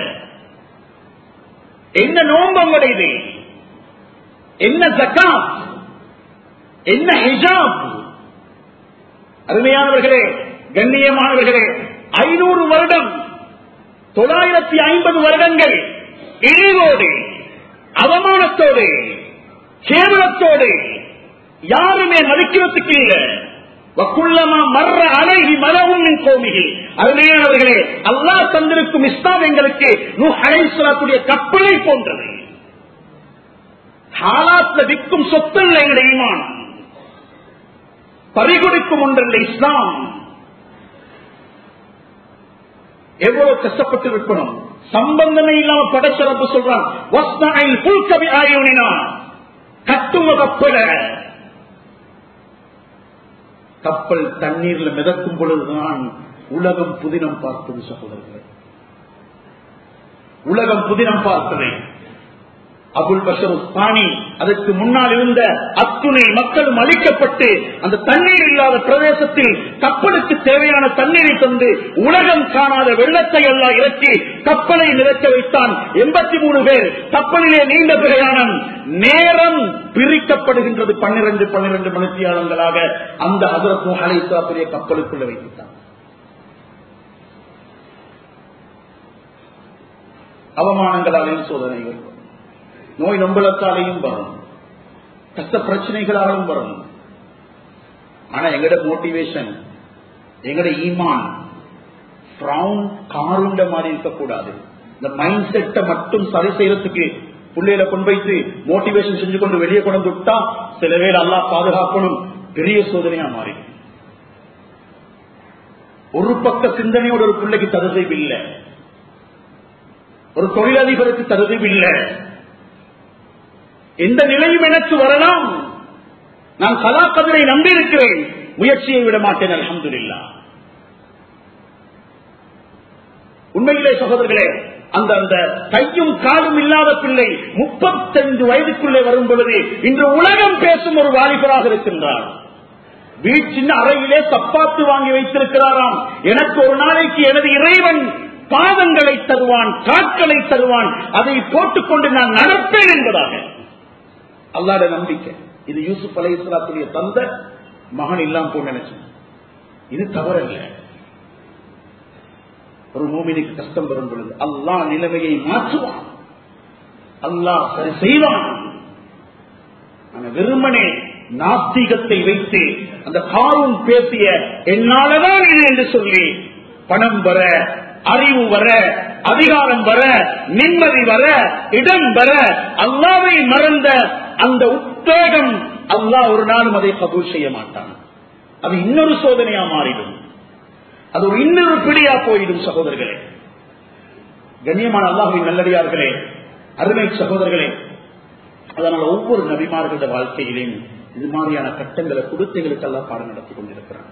என்ன நோன்பு உங்களோட இது என்ன ஜக்காத் என்ன ஹிஜாப் அருமையானவர்களே கண்ணியமானவர்களே ஐநூறு வருடம் தொள்ளாயிரத்தி ஐம்பது வருடங்கள் இழிவோடு அவமானத்தோடு கேவலத்தோடு யாருமே மதிக்கிறதுக்கு இல்லை வக்குள்ளமா மர்ற அழகி மரவும் கோமிகி அருமையானவர்களே அல்லாஹ் தந்திருக்கும் இஸ்லாம் எங்களுக்கு நூ அழைசலாக்கூடிய கப்பலை போன்றது ஹாலாத்ல விற்கும் சொத்தல்ல எங்களுடைய ஈமான் பறிகொடுக்கும் ஒன்றல்ல இஸ்லாம் எவ்வளவு கஷ்டப்பட்டு இருக்கணும் சம்பந்தமே இல்லாம படச்சிறப்பு சொல்றான் வஸ்தாயில் புல்கவி ஆயுனினா கட்டும கப்பல கப்பல் தண்ணீர்ல மிதக்கும் பொழுதுதான் உலகம் புதினம் பார்த்தது சகோதரர்களே உலகம் புதினம் பார்த்தது அபுல் பஷர் பாணி அதற்கு முன்னால் இருந்த அத்துணை மக்களும் அழிக்கப்பட்டு அந்த தண்ணீர் இல்லாத பிரதேசத்தில் கப்பலுக்கு தேவையான தண்ணீரை தந்து உலகம் காணாத வெள்ளத்தை எல்லாம் இறக்கி கப்பலை நிறுத்த வைத்தான் எண்பத்தி மூணு பேர் கப்பலிலே நீண்ட பிரயாணம் நேரம் பிரிக்கப்படுகின்றது பன்னிரண்டு பன்னிரண்டு மணித்தியாளங்களாக அந்த அதற்கு அழைத்தாப்புரிய கப்பலுக்குள்ள வைத்தான் அவமானங்களாலேயும் சோதனைகள் நோய் நம்பலத்தாலேயும் வரும் கஷ்ட பிரச்சனைகளாலும் வரும் ஆனா எங்கட மோட்டிவேஷன் எங்கட ஈமான் ஃப்ரவுன் காருண்ட மாதிரி இருக்கக்கூடாது இந்த மைண்ட் செட்டை மட்டும் சரி செய்யறதுக்கு பிள்ளையில கொண்டு வைத்து மோட்டிவேஷன் செஞ்சு கொண்டு வெளியே கொண்டு விட்டா சில பேர் அல்லா பாதுகாக்கணும் பெரிய சோதனையா மாறி ஒரு பக்க சிந்தனையோட ஒரு பிள்ளைக்கு தகுதி இல்லை ஒரு தொழிலதிபருக்கு தகுதி இல்லை எந்த நிலையும் எனக்கு வரலாம் நான் கலா கதிரை நம்பியிருக்கிறேன் முயற்சியை விட மாட்டேன் அலமதுல்லா உண்மையிலே சகோதரர்களே அந்த அந்த கையும் காலும் இல்லாத பிள்ளை முப்பத்தைந்து வயதுக்குள்ளே வரும் பொழுது இன்று உலகம் பேசும் ஒரு வாலிபராக இருக்கின்றார் வீட்டின் அறையிலே தப்பாத்து வாங்கி வைத்திருக்கிறாராம் எனக்கு ஒரு நாளைக்கு எனது இறைவன் பாதங்களை தருவான் காட்களை தருவான் அதை போட்டுக்கொண்டு நான் நடப்பேன் என்பதாக அல்லாட நம்பிக்கை இது யூசுப் அலை இஸ்லாத்துடைய தந்த மகன் இல்லாம போ நினைச்சேன் இது தவறல்ல ஒரு மூமினுக்கு கஷ்டம் வரும் பொழுது அல்லாஹ் நிலைமையை மாற்றுவான் அல்லாஹ் சரி செய்வான் வெறுமனே நாஸ்திகத்தை வைத்து அந்த காரும் பேசிய என்னாலதான் இது என்று சொல்லி பணம் வர அறிவு வர அதிகாரம் வர நிம்மதி வர இடம் வர அல்லாவை மறந்த அந்த உத்வேகம் அல்லாஹ் ஒரு நாளும் அதை கபூல் செய்ய மாட்டான் அது இன்னொரு சோதனையா மாறிடும் அது ஒரு இன்னொரு பிடியா போயிடும் சகோதரர்களே கண்ணியமான அல்லாஹின் நல்லடியார்களே அருமை சகோதரர்களே அதனால் ஒவ்வொரு நபிமார்களோட வாழ்க்கையிலையும் இது மாதிரியான கட்டங்களை கொடுத்தைகளுக்கு எல்லாம் பாடம் நடத்தி கொண்டிருக்கிறான்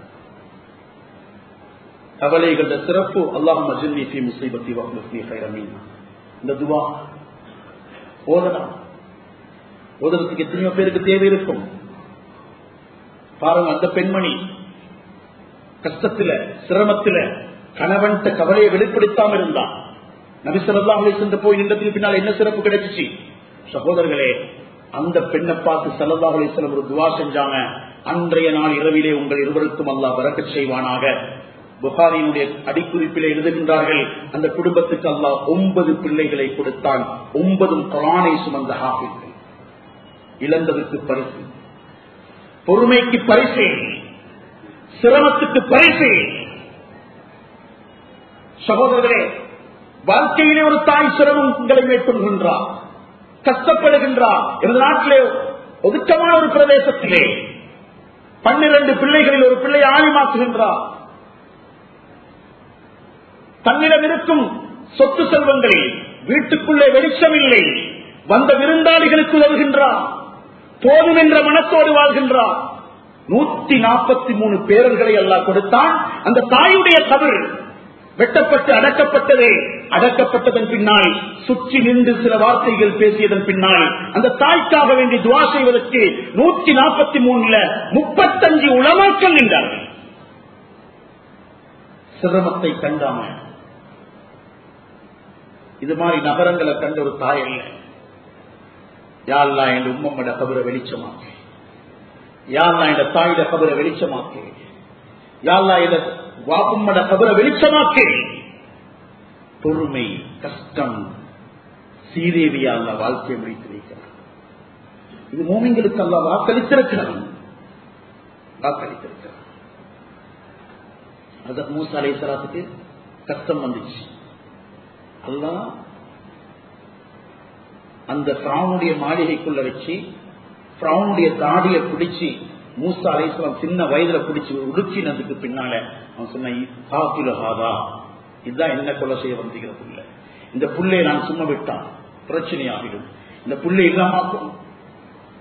கவலைகள சிறப்பு அல்லாஹ் மஜினி ஃபி முசைபத்தி வக்லி ஹைரமீன் இந்த துவா ஓதலாம் ஓதுறதுக்கு எத்தனையோ பேருக்கு தேவை இருக்கும் பாருங்க அந்த பெண்மணி கஷ்டத்துல சிரமத்துல கணவன்கிட்ட கவலையை வெளிப்படுத்தாம இருந்தான் நபிசல்லா சென்று போய் நின்றதுக்கு பின்னால் என்ன சிறப்பு கிடைச்சிச்சு சகோதரர்களே அந்த பெண்ணை பார்த்து சல்லா அலிஸ்லம் ஒரு துவா செஞ்சாங்க அன்றைய நாள் இரவிலே உங்கள் இருவருக்கும் அல்லாஹ் வரக்க செய்வானாக புகாரியினுடைய அடிக்குறிப்பில் எழுதுகின்றார்கள் அந்த குடும்பத்துக்கு அல்லாஹ் ஒன்பது பிள்ளைகளை கொடுத்தான் ஒன்பதும் குரானை சுமந்த ஹாஃபிர்கள் இழந்ததற்கு பரிசு பொறுமைக்கு பரிசு சிரமத்துக்கு பரிசு சகோதரர்களே வாழ்க்கையிலே ஒரு தாய் சிரமங்களை மேற்கொள்கின்றார் கஷ்டப்படுகின்றார் எனது நாட்டிலே ஒதுக்கமான ஒரு பிரதேசத்திலே பன்னிரண்டு பிள்ளைகளில் ஒரு பிள்ளை ஆணிமாக்குகின்றார் தன்னிடம் இருக்கும் சொத்து செல்வங்களில் வீட்டுக்குள்ளே வெளிச்சம் இல்லை வந்த விருந்தாளிகளுக்கு உதவுகின்றார் போதும் என்ற மனத்தோடு வாழ்கின்றார் நூத்தி நாற்பத்தி மூணு பேரர்களை எல்லாம் கொடுத்தான் அந்த தாயுடைய கதிர் வெட்டப்பட்டு அடக்கப்பட்டதே அடக்கப்பட்டதன் பின்னால் சுற்றி நின்று சில வார்த்தைகள் பேசியதன் பின்னால் அந்த தாய்க்காக வேண்டி துவா செய்வதற்கு நூத்தி நாற்பத்தி மூணுல முப்பத்தஞ்சு உளமாக்கல் நின்றார்கள் சிரமத்தை கண்டாம இது மாதிரி நகரங்களை கண்ட ஒரு தாய் அல்ல யாழ்லா என் உம்மம்மட கபரை வெளிச்சமாக்கு யாழ்லா என் தாயிட கபரை வெளிச்சமாக்கு யாழ்லா என் வாக்கும்மட கபரை வெளிச்சமாக்கு பொறுமை கஷ்டம் சீதேவியா அல்ல வாழ்க்கையை முடித்து வைக்கிறார் இது மோமிங்களுக்கு அல்ல வாக்களித்திருக்கிறான் வாக்களித்திருக்கிறான் அது மூசா அலை சலாத்துக்கு கஷ்டம் வந்துச்சு அல்லா அந்த பிராவுனுடைய மாளிகைக்குள்ள வச்சு பிராவுனுடைய தாடியை பிடிச்சி மூசா அலைசலாம் சின்ன வயதுல பிடிச்சி உடுக்கினதுக்கு பின்னால அவன் சொன்னா இதுதான் என்ன கொலை செய்ய வந்திருக்கிற புள்ள இந்த புள்ளையை நான் சும்மா விட்டான் பிரச்சனையாகிடும் இந்த புள்ளை இல்லாமாக்கும்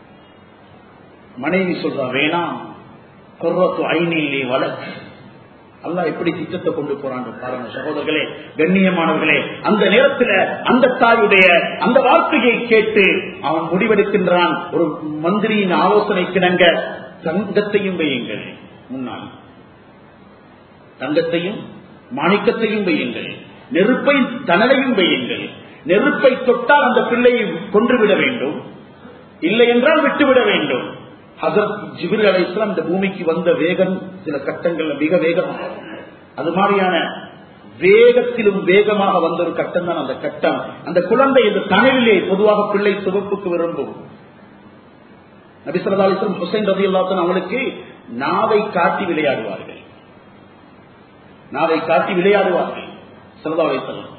மனைவி சொல்றா வேணாம் கொர்ரத்து ஐநிலே வளர்ச்சி அல்லாஹ் எப்படி திட்டத்தை கொண்டு போறான்னு பாருங்க சகோதரர்களே கண்ணியமானவர்களே அந்த நேரத்தில் அந்த தாயுடைய அந்த வார்த்தையை கேட்டு அவன் முடிவெடுக்கின்றான் ஒரு மந்திரியின் ஆலோசனை கிணங்க தங்கத்தையும் வையுங்கள் முன்னால் தங்கத்தையும் மாணிக்கத்தையும் வையுங்கள் நெருப்பை தனலையும் வையுங்கள் நெருப்பை தொட்டால் அந்த பிள்ளையை கொன்றுவிட வேண்டும் இல்லை என்றால் விட்டுவிட வேண்டும் ஹசரத் ஜிபிர் அலைஸ்லாம் இந்த பூமிக்கு வந்த வேகம் சில கட்டங்கள்ல மிக வேகமாக அது மாதிரியான வேகத்திலும் வேகமாக வந்த ஒரு கட்டம் தான் அந்த கட்டம் அந்த குழந்தை இந்த தனலிலே பொதுவாக பிள்ளை சிவப்புக்கு விரும்பும் நபிசரதா அலிஸ்லாம் ஹுசைன் ரதி அல்லாத்தன் அவளுக்கு நாவை காட்டி விளையாடுவார்கள் நாவை காட்டி விளையாடுவார்கள் சரதா அலிஸ்லாம்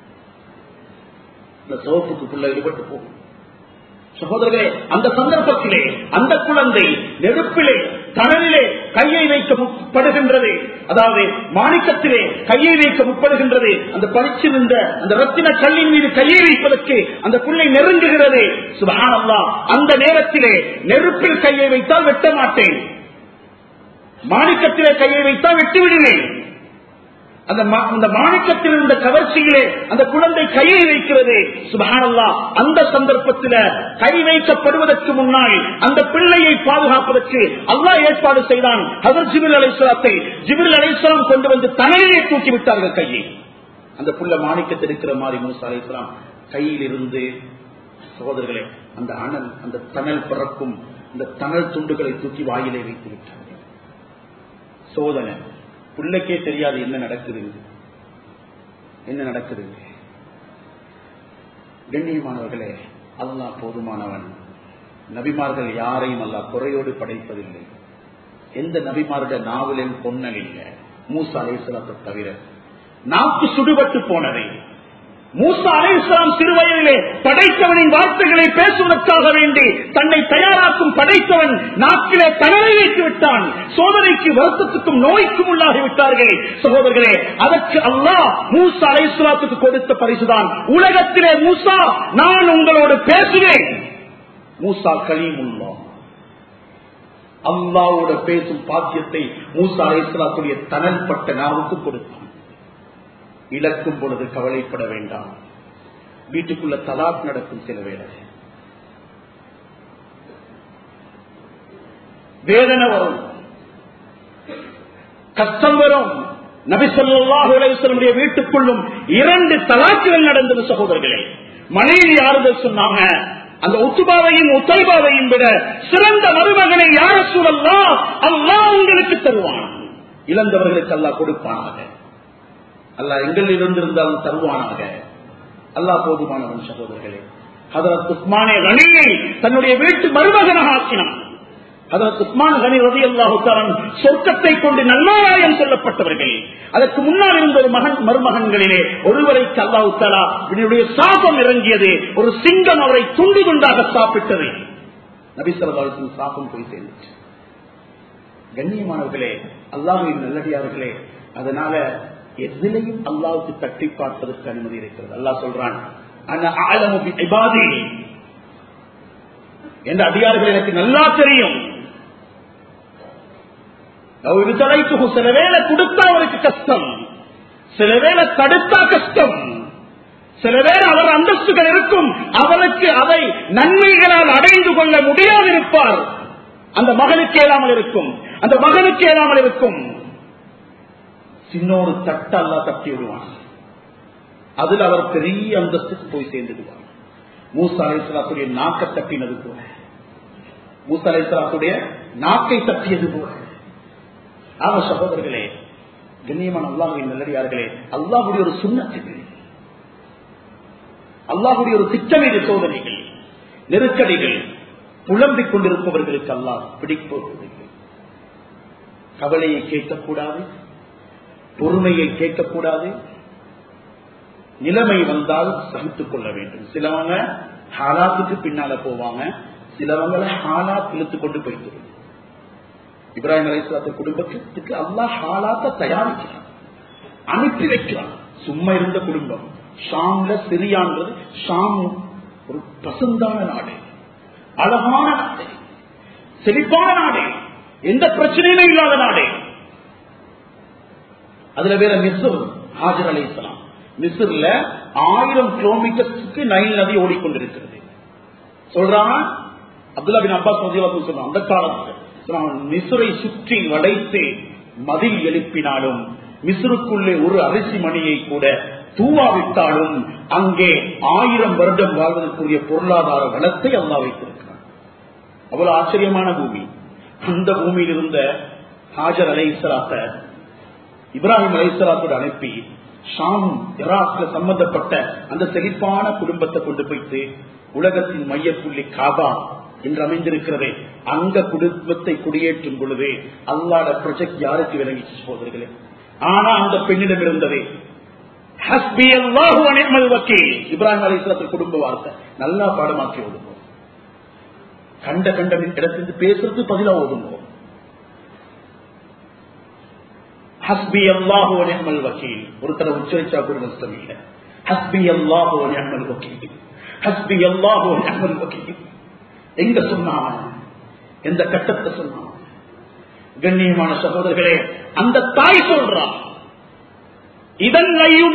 இந்த சிவப்புக்கு பிள்ளை ஈடுபட்டு போகும் சகோதரர்களே அந்த சந்தர்ப்பத்திலே அந்த குழந்தை நெருப்பிலே தனலிலே கையை வைக்க முற்படுகின்றது அதாவது மாணிக்கத்திலே கையை வைக்க முற்படுகின்றது அந்த பறிச்சு நின்ற அந்த ரத்தின கல்லின் மீது கையை வைப்பதற்கு அந்த பிள்ளை நெருங்குகிறது சுபானல்லா அந்த நேரத்திலே நெருப்பில் கையை வைத்தால் வெட்ட மாட்டேன் மாணிக்கத்திலே கையை வைத்தால் வெட்டி விடுவேன் அந்த அந்த மாணிக்கத்தில் இருந்த கவர்ச்சியிலே அந்த குழந்தை கையை வைக்கிறது சுபகானல்லா அந்த சந்தர்ப்பத்தில் கை வைக்கப்படுவதற்கு முன்னால் அந்த பிள்ளையை பாதுகாப்பதற்கு அல்லா ஏற்பாடு செய்தான் ஹசர் ஜிபில் அலைஸ்லாத்தை ஜிபில் அலைஸ்லாம் கொண்டு வந்து தலையிலே தூக்கி விட்டார்கள் கையை அந்த புள்ள மாணிக்கத்தில் இருக்கிற மாதிரி மூசா அலைஸ்லாம் கையில் இருந்து சகோதரர்களே அந்த அனல் அந்த தணல் பிறக்கும் அந்த தணல் துண்டுகளை தூக்கி வாயிலே வைத்து விட்டார்கள் சோதனை புள்ளைக்கே தெரியாது என்ன நடக்குது என்ன நடக்குது கண்ணியமானவர்களே அல்லாஹ் போதுமானவன் நபிமார்கள் யாரையும் அல்ல குறையோடு படைப்பதில்லை எந்த நபிமாருடைய நாவலில் பொன்னல் இல்லை மூசா அலேசலத்தை தவிர நாக்கு சுடுபட்டு போனதை மூசா அலேஸ்லாம் சிறுவயதிலே படைத்தவனின் வார்த்தைகளை பேசுவதற்காக வேண்டி தன்னை தயாராக்கும் படைத்தவன் நாக்கிலே தனரை வைத்து விட்டான் சோதனைக்கு வருத்தத்துக்கும் நோய்க்கும் உள்ளாகி விட்டார்கள் சகோதரர்களே அதற்கு அல்லாஹ் மூசா அலைஸ்லாத்துக்கு கொடுத்த பரிசுதான் உலகத்திலே மூசா நான் உங்களோடு பேசுவேன் மூசா கலீமுல்லா அல்லாவோட பேசும் பாக்கியத்தை மூசா அலைஸ்லாத்துடைய தனல் பட்ட நாவுக்கு கொடுத்தான் இழக்கும் பொழுது கவலைப்பட வேண்டாம் வீட்டுக்குள்ள தலாக் நடக்கும் சில வேலை வேதனை வரும் கஷ்டம் வரும் நபிசல்லாஹுடைய வீட்டுக்குள்ளும் இரண்டு தலாக்குகள் நடந்தது சகோதரர்களே மனைவி ஆறுதல் சொன்னாங்க அந்த உத்துபாவையும் உத்தைபாவையும் விட சிறந்த மருமகனை யார சூழல்லா அல்லா உங்களுக்கு தருவான் இழந்தவர்களுக்கு அல்லா கொடுப்பானாக அல்லா எங்களில் இருந்திருந்தாலும் தருவானாக அல்லா போதுமானவன் சகோதரர்களே அதற்கு உஸ்மானே ரணியை தன்னுடைய வீட்டு மருமகனாக ஆக்கினான் அதற்கு உஸ்மான் கனி ரதி அல்லாஹுத்தாரன் சொர்க்கத்தை கொண்டு நல்லாராயம் சொல்லப்பட்டவர்கள் அதற்கு முன்னால் இருந்த ஒரு மகன் மருமகன்களிலே ஒருவரைக்கு அல்லாஹு தாலா இதனுடைய சாபம் இறங்கியது ஒரு சிங்கம் அவரை துண்டு துண்டாக சாப்பிட்டது நபிசரதாவுக்கு சாபம் போய் சேர்ந்துச்சு கண்ணியமானவர்களே அல்லாஹின் நல்லடியார்களே அதனால எதிலையும் அல்லாவுக்கு தட்டி பார்ப்பதற்கு அனுமதி இருக்கிறது அல்லாஹ் சொல்றான் என்ற அதிகாரிகள் எனக்கு நல்லா தெரியும் சில வேலை கொடுத்தா அவருக்கு கஷ்டம் சில வேலை தடுத்தா கஷ்டம் சில பேர் அவர் அந்தஸ்துகள் இருக்கும் அவருக்கு அதை நன்மைகளால் அடைந்து கொள்ள முடியாது இருப்பார் அந்த மகனுக்கு ஏறாமல் இருக்கும் அந்த மகனுக்கு ஏறாமல் இருக்கும் சின்னொரு தட்ட அல்லா தட்டி விடுவான் அதில் அவர் பெரிய அந்தஸ்துக்கு போய் சேர்ந்துடுவார் மூசா அலைசலாத்துடைய நாக்கை தட்டினது போல மூசா அலைசலாத்துடைய நாக்கை தட்டியது போல ஆமா சகோதரர்களே கண்ணியமான அல்லாஹின் நல்லடியார்களே அல்லாஹுடைய ஒரு சுண்ணத்து அல்லாஹுடைய ஒரு திட்டமீது சோதனைகள் நெருக்கடிகள் புலம்பிக் கொண்டிருப்பவர்களுக்கு அல்லாஹ் பிடிப்பவர்கள் கவலையை கேட்கக்கூடாது பொறுமையை கேட்கக்கூடாது நிலைமை வந்தால் சகித்துக் கொள்ள வேண்டும் சிலவங்க ஹாலாத்துக்கு பின்னால போவாங்க சிலவங்களை ஹாலாத் இழுத்து கொண்டு போய்த்து இப்ராஹிம் அலிஸ்லாத்த குடும்பத்துக்கு அல்லாஹ் ஹாலாத்த தயாரிக்கிறான் அனுப்பி வைக்கிறான் சும்மா இருந்த குடும்பம் ஷாம்ல சிரியான்றது ஷாம் ஒரு பசுந்தான நாடு அழகான நாடு செழிப்பான நாடு எந்த பிரச்சனையுமே இல்லாத நாடு அதுல வேற மிஸ்ர் ஹாஜர் அலி இஸ்லாம் மிஸ்ர்ல ஆயிரம் கிலோமீட்டருக்கு நைல் நதி ஓடிக்கொண்டிருக்கிறது சொல்றாங்க அப்துல்லா பின் அப்பாஸ் ரலியல்லாஹு சொல்றாங்க அந்த காலத்துல சொல்றாங்க, மிஸ்ரை சுற்றி வளைத்து மதில் எழுப்பினாலும் மிஸ்ருக்குள்ளே ஒரு அரிசி மணியை கூட தூவாவிட்டாலும் அங்கே ஆயிரம் வருடம் வாழ்வதற்குரிய பொருளாதார வளத்தை அல்லாஹ் வைத்திருக்கிறார் அவ்வளவு ஆச்சரியமான பூமி அந்த பூமியில் இருந்த ஹாஜர் அலை இஸ்லாத்தை இப்ராஹிம் அலைசலாத்தோடு அனுப்பி ஷாம் இராக்ல சம்பந்தப்பட்ட அந்த செழிப்பான குடும்பத்தை கொண்டு போயிட்டு உலகத்தின் மையப்புள்ளி காபா என்று அமைந்திருக்கிறதே அங்க குடும்பத்தை குடியேற்றும் பொழுது அல்லாட ப்ரொஜெக்ட் யாருக்கு விளங்கிச்சு சோதர்களே ஆனா அந்த பெண்ணிடம் இருந்தது ஹஸ்பி அல்லாஹு அனிமல் வக்கீல் இப்ராஹிம் அலைசலாத்து குடும்ப வார்த்தை நல்லா பாடமாக்கி ஓதுவோம் கண்ட கண்ட இடத்திலிருந்து பேசுறது பதிலா ஓதுவோம் ஹஸ்பி அல்லாஹு நிஹ்மல் வக்கீல் ஒருத்தர உச்சரிச்சா கூட நஷ்டம் இல்லை ஹஸ்பி அல்லாஹு நிஹ்மல் வக்கீல் ஹஸ்பி அல்லாஹு நிஹ்மல் வக்கீல் எங்க சொன்னான் எந்த கட்டத்தை சொன்னான் கண்ணியமான சகோதரர்களே அந்த தாய் சொல்றான் இதன்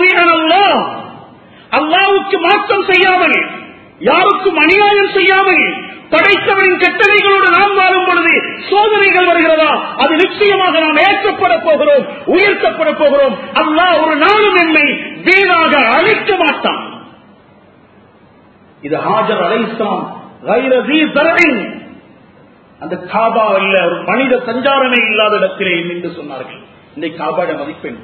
அல்லாவுக்கு மாற்றம் செய்யாமல் யாருக்கும் அநியாயம் செய்யாமல் படைத்தவரின் கட்டளைகளோடு நாம் வாழும் பொழுது சோதனைகள் வருகிறதா அது நிச்சயமாக நாம் ஏற்றப்பட போகிறோம் உயர்த்தப்பட போகிறோம் அல்லாஹ் ஒரு நாளும் என்னை வீணாக அழிக்க மாட்டான் இது ஹாஜர் அலைஸ்லாம் அந்த காபா அல்ல ஒரு மனித சஞ்சாரமே இல்லாத இடத்திலே என்று சொன்னார்கள் இந்த காபாட மதிப்பெண்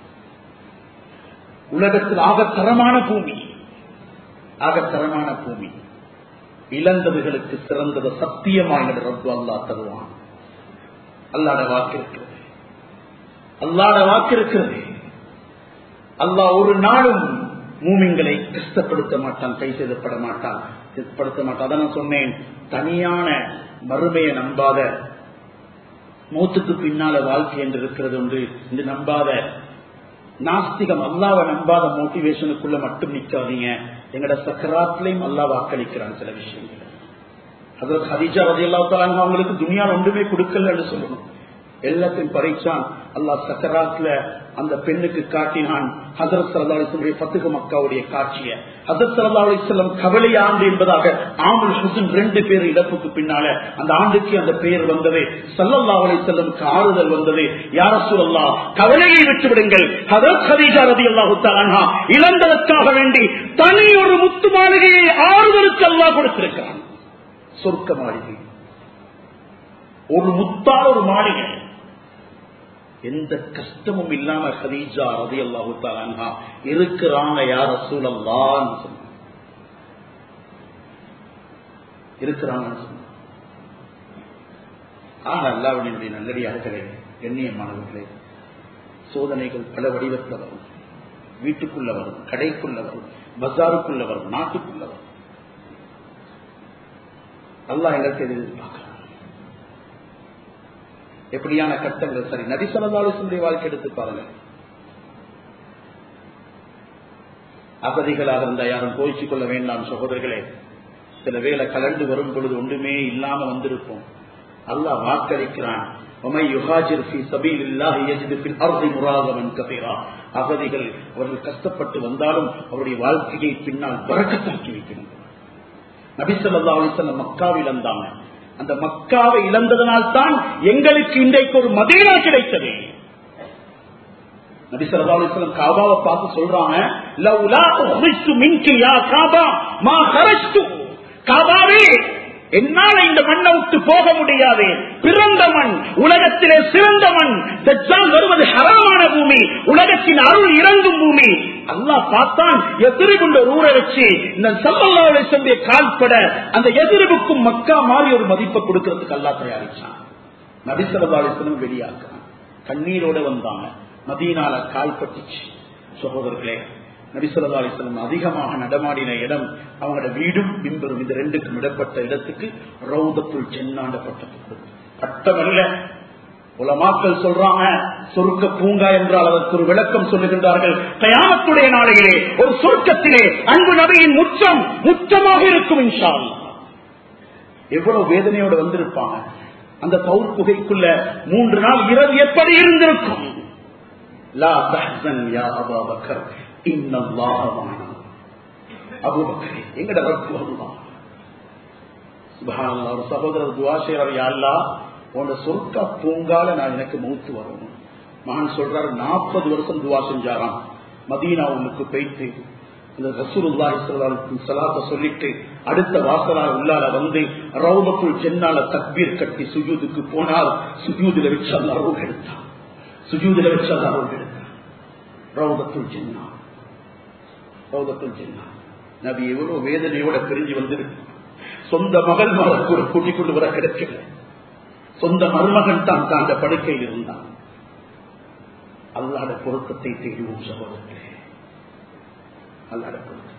உலகத்தில் ஆகத்தரமான பூமி ஆகத்தரமான பூமி இழந்ததுகளுக்கு சிறந்தது சத்தியமாக ரப்பு அல்லா தருவான் அல்லாட வாக்கு இருக்கிறது அல்லாட வாக்கு இருக்கிறது அல்லாஹ் ஒரு நாளும் மூமிங்களை கஷ்டப்படுத்த மாட்டான் கை செய்தப்பட மாட்டான் படுத்த மாட்டான் அதான் நான் சொன்னேன் தனியான மறுமையை நம்பாத மூத்துக்கு பின்னால வாழ்க்கை என்று இருக்கிறது ஒன்று இந்த நம்பாத நாஸ்திகம் அல்லாவை நம்பாத மோட்டிவேஷனுக்குள்ள மட்டும் நிக்காதீங்க எங்கட சக்கராத்திலையும் அல்லா வாக்களிக்கிறான் சில விஷயங்கள் அதுல ஹரிஜா ரதி அல்லா அவங்களுக்கு துணியால் ஒன்றுமே கொடுக்கலன்னு சொல்லணும் எல்லாத்தையும் பறிச்சான் அல்லா சக்கராத்துல அந்த பெண்ணுக்கு காட்டினான் ஹசரத் சல்லா அலிஸ்லமுடைய பத்துக மக்காவுடைய காட்சிய ஹசரத் சல்லா அலிஸ்லம் கவலை ஆண்டு என்பதாக ஆமுல் ஹுசன் ரெண்டு பேர் இழப்புக்கு பின்னால அந்த ஆண்டுக்கு அந்த பெயர் வந்தது சல்லல்லா அலிஸ்லமுக்கு ஆறுதல் வந்தது யார சொல்லா கவலையை விட்டு விடுங்கள் ஹசரத் ஹதீஜா ரதி அல்லாஹு இழந்ததற்காக வேண்டி தனி ஒரு முத்து மாளிகையை ஆறுதலுக்கு அல்லாஹ் கொடுத்திருக்கிறான் சொர்க்க மாளிகை ஒரு முத்தான ஒரு மாளிகை எந்த கஷ்டமும் இல்லாம ஹதீஜா ரதி அல்லாஹு தாலா இருக்கிறாங்க யார சூழல்லான்னு சொன்ன இருக்கிறாங்கன்னு சொன்ன ஆக அல்லாவுடைய நல்லடியார்களே எண்ணியமானவர்களே சோதனைகள் பல வடிவத்தில் வரும் வீட்டுக்குள்ள வரும் கடைக்குள்ள வரும் பஜாருக்குள்ள வரும் நாட்டுக்குள்ள வரும் அல்லாஹ் எங்களுக்கு எதிர்பார்க்கிறான் எப்படியான கட்டங்கள் சரி நபி சொல்லி வாழ்க்கை எடுத்து பாருங்க அகதிகளாக இருந்த யாரும் கோயிச்சு கொள்ள வேண்டாம் சகோதரர்களே சில வேலை கலந்து வரும் பொழுது ஒன்றுமே இல்லாம வந்திருப்போம் அல்லாஹ் வாக்களிக்கிறான் அகதிகள் அவர்கள் கஷ்டப்பட்டு வந்தாலும் அவருடைய வாழ்க்கையை பின்னால் வரக்கத்தாக்கி வைக்கணும் நபிசல்லா அலிசல்ல மக்காவில் வந்தாங்க அந்த மக்காவை இழந்ததனால் தான் எங்களுக்கு இன்றைக்கு ஒரு மதீனா கிடைத்தது நபி சல்லா அலிஸ்லாம் காபாவை பார்த்து சொல்றாங்க காபாவே என்னால இந்த மண்ணை விட்டு போக முடியாது பிறந்த மண் உலகத்திலே சிறந்த மண் தஜ்ஜால் வருவது ஹரமான பூமி உலகத்தின் அருள் இறங்கும் பூமி அல்லாஹ் பார்த்தான் எதிரிகுண்ட ஒரு ஊரை வச்சு இந்த சல்லல்லாவுடைய செம்பிய கால்பட அந்த எதிரிவுக்கும் மக்கா மாதிரி ஒரு மதிப்பை கொடுக்கறதுக்கு அல்லா தயாரிச்சான் நபிசல்லாஸ்லம் வெளியாக்குறான் கண்ணீரோட வந்தாங்க மதீனால கால்பட்டுச்சு சகோதரர்களே நபிசல்லா அலிஸ்லம் அதிகமாக நடமாடின இடம் அவங்களோட வீடும் பிம்பரும் இந்த ரெண்டுக்கும் இடப்பட்ட இடத்துக்கு ரௌதத்துள் சென்னாண்டப்பட்டது பட்டமல்ல உலமாக்கள் சொல்றாங்க சொர்க்க பூங்கா என்றால் அதற்கு ஒரு விளக்கம் சொல்லுகின்றார்கள் கயாமத்துடைய நாளையிலே ஒரு சொர்க்கத்திலே அன்பு நபியின் முச்சம் முச்சமாக இருக்கும் இன்ஷால் எவ்வளவு வேதனையோடு வந்திருப்பாங்க அந்த பௌர் புகைக்குள்ள மூன்று நாள் இரவு எப்படி இருந்திருக்கும் லா தஹ்சன் யா அபா பக்கர் இன்னல்லாஹ மஅனா அபூபக்கரே எங்கட ரப்பு அல்லாஹ் சுப்ஹானல்லாஹ் ஒரு சகோதரர் துஆ செய்றார் யா அல்லாஹ் உன்னோட சொர்க்க பூங்கால நான் எனக்கு மௌத்து வரணும் மகன் சொல்றாரு நாற்பது வருஷம் துவா செஞ்சாராம் மதீனா உனக்கு போயிட்டு இந்த ரசூலுல்லாஹி ஸல்லல்லாஹு ஸலாத்த சொல்லிட்டு அடுத்த வாசலாக உள்ளால வந்து ரௌபத்துல் ஜன்னால தக்பீர் கட்டி சுஜூதுக்கு போனால் சுஜூதுல வச்சு அந்த அருள் எடுத்தான் சுஜூதுல வச்சு அந்த அருள் எடுத்தான் ரௌபத்துல் ஜன்னா ரௌபத்துல் ஜன்னா நபி எவ்வளவு வேதனையோட பிரிஞ்சு வந்திருக்கு சொந்த மகள் மகள் கூட கூட்டிக் கொண்டு வர கிடைக்கல சொந்த மருமகன் தான் தான் அந்த படுக்கையில் இருந்தான் அல்லாத பொருத்தத்தை தேடுவோம் சகோதரர்களே அல்லாத பொருத்தத்தை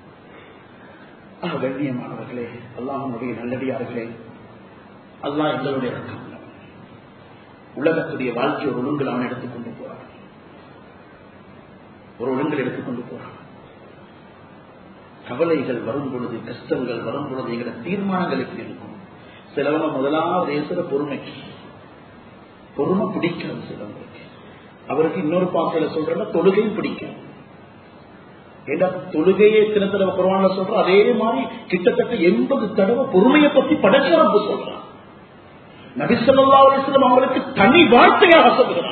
ஆக கண்ணியமானவர்களே அல்லாஹனுடைய நல்லடியார்களே அல்லாஹ் எங்களுடைய ரக்கம் உலகத்துடைய வாழ்க்கை ஒரு ஒழுங்கில் அவன் எடுத்துக்கொண்டு போறான் ஒரு ஒழுங்கில் எடுத்துக்கொண்டு போறான் கவலைகள் வரும் பொழுது கஷ்டங்கள் வரும் பொழுது எங்களோட தீர்மானங்களுக்கு இருக்கும் சிலவங்க முதலாவது ஏசுற பொறுமைக்கு பொறுமை பிடிக்காது சிலவங்களுக்கு அவருக்கு இன்னொரு பாக்கையில சொல்றல தொழுகையும் பிடிக்கும் ஏன்னா தொழுகையே சில தடவை குரவான சொல்ற அதே மாதிரி கிட்டத்தட்ட எண்பது தடவை பொறுமையை பத்தி படைச்சரப்பு சொல்றான் நபிசல்லா அலிஸ்லம் அவங்களுக்கு தனி வார்த்தையாக சொல்லுகிறான்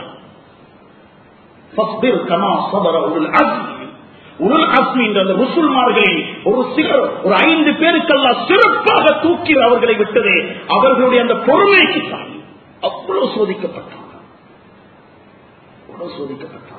உருள் அஸ்மி என்ற அந்த ருசுல்மார்களில் ஒரு சிலர் ஒரு ஐந்து பேருக்கெல்லாம் சிறப்பாக தூக்கி அவர்களை விட்டது அவர்களுடைய அந்த பொறுமைக்கு தான் அவ்வளவு சோதிக்கப்பட்டாங்க அவ்வளவு சோதிக்கப்பட்டாங்க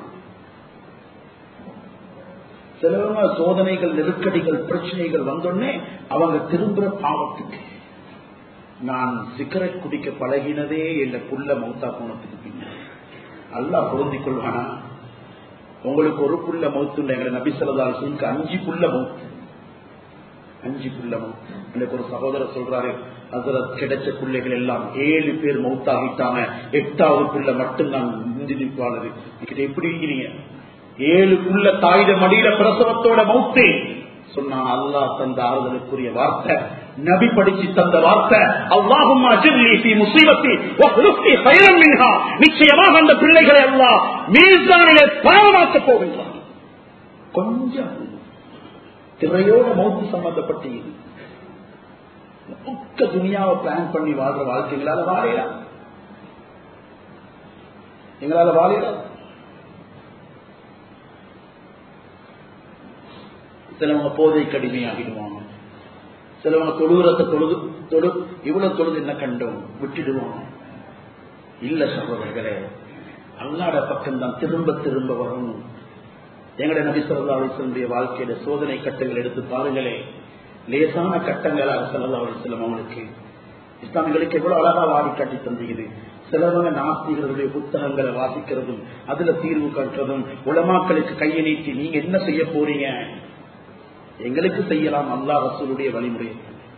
சிலவங்க சோதனைகள் நெருக்கடிகள் பிரச்சனைகள் வந்தோடனே அவங்க திரும்புற பாவத்துக்கு நான் சிகரெட் குடிக்க பழகினதே இல்ல புள்ள மௌத்தா போனதுக்கு பின்னாடி அல்லா பொருந்திக் கொள்வானா உங்களுக்கு ஒரு புள்ள மௌத்து எங்களை நபி சொல்லதால் சொல்லுக்கு அஞ்சு புள்ள மௌத்து அஞ்சு புள்ள மௌத்து எனக்கு ஒரு சகோதரர் சொல்றாரு அதுல கிடைச்ச பிள்ளைகள் எல்லாம் ஏழு பேர் மௌத்தாகிட்டாங்க எட்டாவது புள்ள மட்டும்தான் முந்தி நிற்பாளது எப்படி இருக்கிறீங்க ஏழு புள்ள தாயுட மடியில பிரசவத்தோட மௌத்து சொன்னா அல்லாஹ் தந்த ஆறுதலுக்குரிய வார்த்தை நபி படிச்சு தந்த வார்த்தை அல்லாஹும் முசீபத்தி நிச்சயமாக அந்த பிள்ளைகளை அல்லாஹ் மீசானிலே பாவமாக்க போகின்றான் கொஞ்சம் திரையோட மௌத்து சம்பந்தப்பட்டு முக்க துணியாவை பிளான் பண்ணி வாழ்ற வாழ்க்கை எங்களால வாழையா எங்களால வாழையா சிலவங்க போதை கடுமையாகிடுவாங்க சிலவங்க தொழுகிறத தொழுது தொழு இவ்வளவு தொழுது என்ன கண்டோம் விட்டுடுவாங்க இல்ல சகோதரர்களே அல்லாட பக்கம் தான் திரும்ப திரும்ப வரணும் எங்கட நபி சொல்லா அலிஸ்லமுடைய வாழ்க்கையில சோதனை கட்டங்கள் எடுத்து பாருங்களே லேசான கட்டங்களாக சல்லா அலிஸ்லம் அவங்களுக்கு இஸ்லாமிகளுக்கு எவ்வளவு அழகா வாடி காட்டி தந்துகிறது சிலவங்க நாஸ்திகளுடைய புத்தகங்களை வாசிக்கிறதும் அதுல தீர்வு காட்டுறதும் உலமாக்களுக்கு கையை நீட்டி நீங்க என்ன செய்ய போறீங்க எங்களுக்கு செய்யலாம் அல்லா ரசூலுடைய வழிமுறை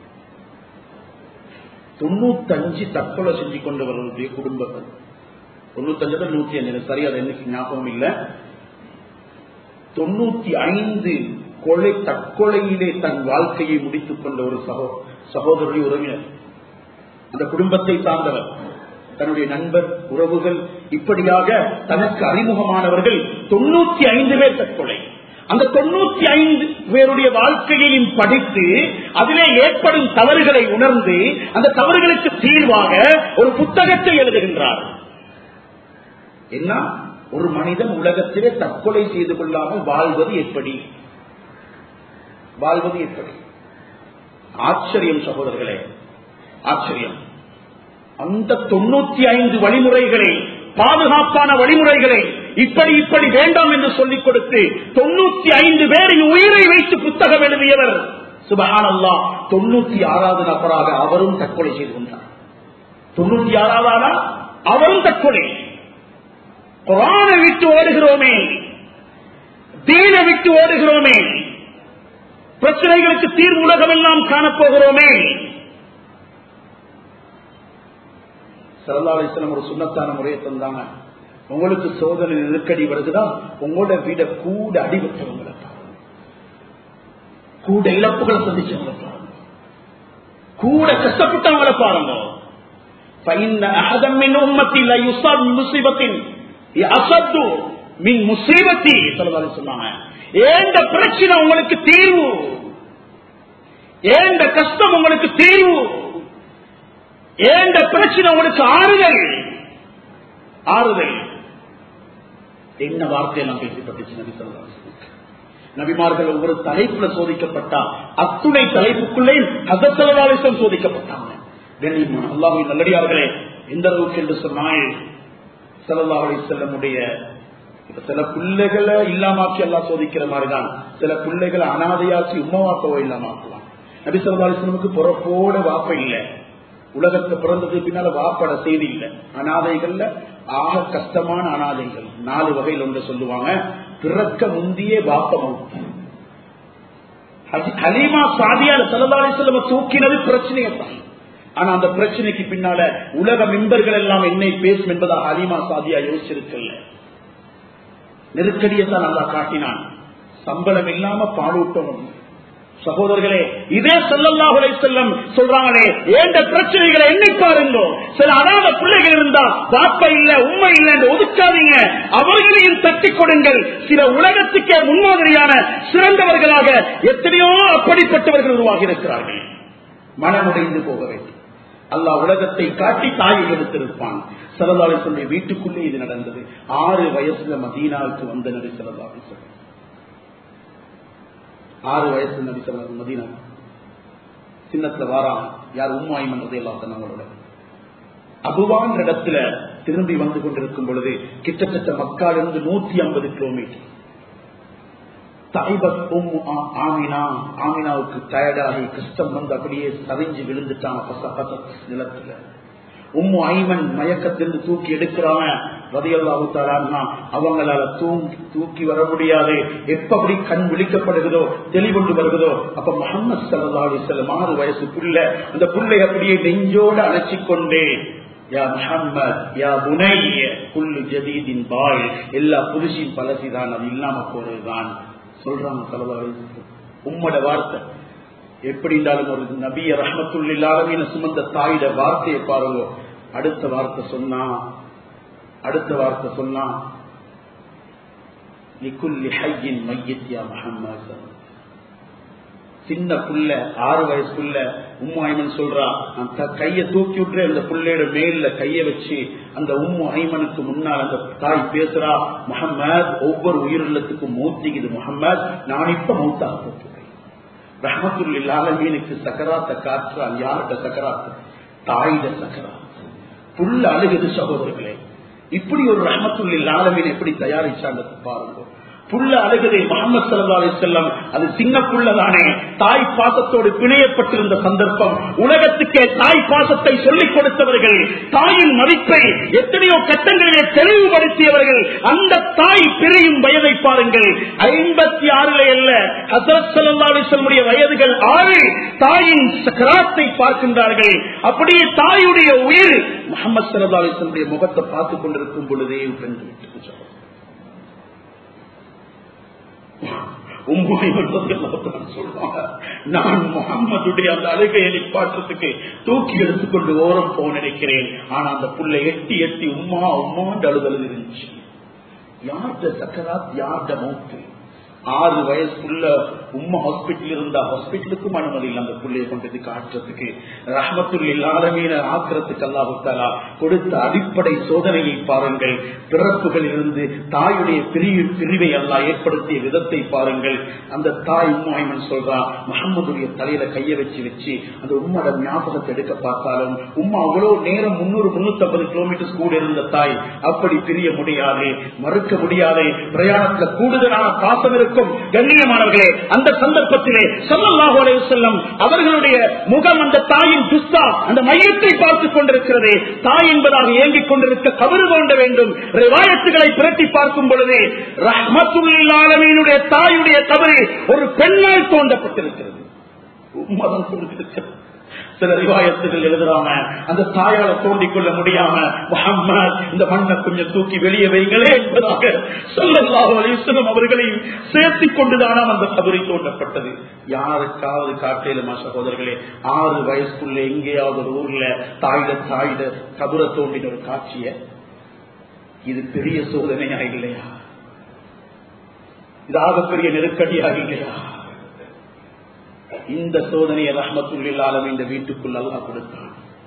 தொண்ணூத்தஞ்சு தற்கொலை செஞ்சு கொண்டு வரக்கூடிய குடும்பங்கள் தொண்ணூத்தஞ்சு நூத்தி அஞ்சு சரி அது எனக்கு ஞாபகம் இல்ல தொண்ணூத்தி ஐந்து கொலை தற்கொலையிலே தன் வாழ்க்கையை முடித்துக் கொண்ட ஒரு சகோ சகோதரருடைய உறவினர் அந்த குடும்பத்தை சார்ந்தவர் தன்னுடைய நண்பர் உறவுகள் இப்படியாக தனக்கு அறிமுகமானவர்கள் தொண்ணூத்தி ஐந்து பேர் தற்கொலை அந்த தொண்ணூத்தி ஐந்து பேருடைய வாழ்க்கையையும் படித்து அதிலே ஏற்படும் தவறுகளை உணர்ந்து அந்த தவறுகளுக்கு தீர்வாக ஒரு புத்தகத்தை எழுதுகின்றார் என்ன ஒரு மனிதன் உலகத்திலே தற்கொலை செய்து கொள்ளாமல் வாழ்வது எப்படி வாழ்வது எப்படி ஆச்சரியம் சகோதரர்களே ஆச்சரியம் அந்த தொண்ணூத்தி ஐந்து வழிமுறைகளை பாதுகாப்பான வழிமுறைகளை இப்படி இப்படி வேண்டாம் என்று சொல்லிக் கொடுத்து தொண்ணூத்தி ஐந்து பேரின் உயிரை வைத்து புத்தகம் எழுதியவர் சுபஹான் அல்லா தொண்ணூத்தி ஆறாவது நபராக அவரும் தற்கொலை செய்து கொண்டார் தொண்ணூத்தி ஆறாவதா அவரும் தற்கொலை குரானை விட்டு ஓடுகிறோமே தீன விட்டு ஓடுகிறோமே பிரச்சனைகளுக்கு தீர்வு உலகம் எல்லாம் காணப்போகிறோமே சரதாலேஸ்வரம் ஒரு சுண்ணத்தான முறையை தந்தாங்க உங்களுக்கு சோதனை நெருக்கடி வருதுன்னா உங்களோட வீட கூட அடிபட்டவங்களை கூட இழப்புகளை சந்திச்சவங்களை பாருங்க கூட கஷ்டப்பட்டவங்களை பாருங்க فإن أحدا من أمتي لا يصاب بمصيبة أشد மின் முசீபத்தி சொல்லதாலும் சொன்னாங்க ஏண்ட பிரச்சனை உங்களுக்கு தீர்வு ஏண்ட கஷ்டம் உங்களுக்கு தீர்வு ஏண்ட பிரச்சனை உங்களுக்கு ஆறுதல் ஆறுதல் என்ன வார்த்தையெல்லாம் பேசப்பட்டுச்சு நபி சொல்லலாம் நபிமார்கள் ஒவ்வொரு தலைப்புல சோதிக்கப்பட்டா அத்துணை தலைப்புக்குள்ளே ஹசத்தலவாலிசம் சோதிக்கப்பட்டாங்க கண்ணியமான அல்லாஹின் நல்லடியார்களே எந்த அளவுக்கு என்று சொன்னால் சல்லா அலி செல்லமுடைய இப்ப சில பிள்ளைகளை இல்லாமாக்கி எல்லாம் சோதிக்கிற மாதிரிதான் சில பிள்ளைகளை அனாதையாக்கி உம்மவாக்கவோ இல்லாமாக்குவான் நபி சொல்லா அலிஸ்லமுக்கு பிறப்போட வாப்ப இல்லை உலகத்துல பிறந்தது பின்னால வாப்பட செய்தி இல்லை அனாதைகள்ல ஆக கஷ்டமான அனாதைகள் நாலு வகையில் ஒன்று சொல்லுவாங்க பிறக்க முந்திய வாப்ப மௌத்து ஹலீமா சாதியார் சல்லா செல்லம தூக்கினது பிரச்சனையை தான் ஆனா அந்த பிரச்சனைக்கு பின்னால உலக மெம்பர்கள் எல்லாம் என்னை பேசும் என்பதாக ஹலீமா சாதியா யோசிச்சிருக்கல நெருக்கடியை தான் நல்லா காட்டினான் சம்பளம் இல்லாம பாலூட்டணும் சகோதரர்களே இதே செல்லல்லாஹுலை செல்லம் சொல்றாங்களே ஏண்ட பிரச்சனைகளை எண்ணி பாருங்க சில அனாத பிள்ளைகள் இருந்தா பாப்ப இல்ல உண்மை இல்ல என்று ஒதுக்காதீங்க அவர்களையும் தட்டி கொடுங்கள் சில உலகத்துக்கே முன்மாதிரியான சிறந்தவர்களாக எத்தனையோ அப்படிப்பட்டவர்கள் உருவாகி இருக்கிறார்கள் மனமுடைந்து போக வேண்டும் அல்லாஹ் உலகத்தை காட்டி தாயை எடுத்திருப்பான் சரதாலிசனுடைய வீட்டுக்குள்ளே இது நடந்தது ஆறு வயசுல மதீனாவுக்கு வந்த நபி சரதாலிசன் ஆறு வயசு நபி சொல்ல மதீனா சின்னத்துல வாராம் யார் உம்மாயும் என்றது எல்லாம் சொன்னவங்களோட அபுவான் இடத்துல திரும்பி வந்து கொண்டிருக்கும் பொழுது கிட்டத்தட்ட மக்காலிருந்து நூத்தி ஐம்பது கிலோமீட்டர் தாய்பத் ஆமினா ஆமினாவுக்கு டயர்டாகி கஷ்டம் வந்து அப்படியே சரிஞ்சு விழுந்துட்டான் பச பச நிலத்துல உம்மு ஐமன் மயக்கத்திலிருந்து தூக்கி எடுக்கிறாங்க ரதியல்லாவுத்தாரா அவங்களால தூங்கி தூக்கி வர முடியாது எப்படி கண் விழிக்கப்படுகிறதோ தெளிவுண்டு வருகிறதோ அப்ப முகமது சல்லா அலிசல்லம் ஆறு வயசு புள்ள அந்த புள்ளை அப்படியே நெஞ்சோடு அணைச்சிக்கொண்டே யா முஹம்மத் யா புனைய புல்லு ஜதீதின் பாய் எல்லா புதுசின் பழசிதான் அது இல்லாம போறதுதான் சொல்றாங்க சல்லா உம்மோட வார்த்தை எப்படி இருந்தாலும் ஒரு நபிய ரஹமத்துள்ளாலமீன சுமந்த தாயிட வார்த்தையை பாருங்க அடுத்த வார்த்தை சொன்னா அடுத்த வார்த்தை சொன்னா நிக்குல்லி ஹையின் மையத்தியா முகம்மது சின்ன புள்ள ஆறு வயசு புள்ள உம்மு ஐமன் சொல்றா அந்த கைய தூக்கி விட்டு அந்த புள்ளையோட மேல கைய வச்சு அந்த உம்மு ஐமனுக்கு முன்னால் அந்த தாய் பேசுறா முகம்மது ஒவ்வொரு உயிரிழத்துக்கும் மூத்திக்குது முகம்மது நான் இப்ப மௌத்தாக போகிறேன் ரஹமத்துல் ஆலமீனுக்கு சக்கராத்த காற்றால் யார்கிட்ட சக்கராத்து தாயிட சக்கராத்து புள்ள அழுகுது சகோதரர்களே இப்படி ஒரு ரஹமத்துல் ஆலமீன் எப்படி தயாரிச்சாங்க பாருங்க புள்ள அழுகுதை முகமது சல்லா அலி செல்லம் அது சின்ன புள்ளதானே தாய் பாசத்தோடு பிணையப்பட்டிருந்த சந்தர்ப்பம் உலகத்துக்கே தாய் பாசத்தை சொல்லிக் கொடுத்தவர்கள் தாயின் மதிப்பை எத்தனையோ கட்டங்களிலே தெளிவுபடுத்தியவர்கள் அந்த தாய் பிரியும் வயதை பாருங்கள் ஐம்பத்தி ஆறுல அல்ல ஹசரத் சல்லா அலிசல்லுடைய வயதுகள் ஆறு தாயின் கிராத்தை பார்க்கின்றார்கள் அப்படியே தாயுடைய உயிர் முகமது சல்லா அலிசல்லுடைய முகத்தை பார்த்துக் கொண்டிருக்கும் பொழுதே வென்று விட்டு சொல்றார் நான் முகம்மதுடைய அந்த அழுகையை நிப்பாற்றத்துக்கு தூக்கி எடுத்துக்கொண்டு ஓரம் போக நினைக்கிறேன் ஆனா அந்த புள்ள எட்டி எட்டி உம்மா உம்மாண்டு அழுதல் இருந்துச்சு யார்ட சக்கராத் யார்ட மௌத்து ஆறு வயசுக்குள்ள உம்மா ஹாஸ்பிட்டல் இருந்தா ஹாஸ்பிட்டலுக்கும் அனுமதி இல்லை அந்த பிள்ளைய கொண்டது காட்டுறதுக்கு ரஹமத்துல் இல்லாதமீன ஆக்கிறதுக்கு அல்லாஹுத்தாலா கொடுத்த அடிப்படை சோதனையை பாருங்கள் பிறப்புகளில் இருந்து தாயுடைய பிரிவு பிரிவை எல்லாம் ஏற்படுத்திய விதத்தை பாருங்கள் அந்த தாய் உம்மாய்மன் சொல்றா முகம்மதுடைய தலையில கைய வச்சு வச்சு அந்த உம்மோட ஞாபகத்தை எடுக்க பார்த்தாலும் உம்மா அவ்வளவு நேரம் முன்னூறு முன்னூத்தி ஐம்பது கிலோமீட்டர் கூட இருந்த தாய் அப்படி பிரிய முடியாது மறுக்க முடியாது பிரயாணத்துல கூடுதலான பாசம் இருக்கும் கண்ணியமானவர்களே அந்த சந்தர்ப்பத்திலே சொல்லல்லாஹு அலைஹி செல்லம் அவர்களுடைய முகம் அந்த தாயின் துஸ்தா அந்த மையத்தை பார்த்துக் கொண்டிருக்கிறது தாய் என்பதாக இயங்கிக் கொண்டிருக்க கபறு தோண்ட வேண்டும் ரிவாயத்துகளை பிரட்டி பார்க்கும் பொழுது ரஹமத்துல்லாலமீனுடைய தாயுடைய கபறு ஒரு பெண்ணால் தோண்டப்பட்டிருக்கிறது உண்மைதான் சொல்லிருக்கிறது சில ரிவாயத்துகள் எழுதுறாம அந்த தாயால தோண்டிக் கொள்ள முடியாம முகம்மது இந்த மண்ணை கொஞ்சம் தூக்கி வெளியே வைங்களே என்பதாக சொல்லல்லாஹு அலிஸ்லம் அவர்களையும் சேர்த்திக் கொண்டுதானாம் அந்த கபரை தோண்டப்பட்டது யாருக்காவது காட்டிலுமா சகோதரர்களே ஆறு வயசுக்குள்ள எங்கேயாவது ஒரு ஊர்ல தாயிட தாயிட கபரை தோண்டின ஒரு காட்சிய இது பெரிய சோதனையா இல்லையா இது ஆகப்பெரிய நெருக்கடியாக இல்லையா இந்த சோதனையை ரஹமத்துள்ளாலும் இந்த வீட்டுக்குள் அல்லா கொடுத்தான்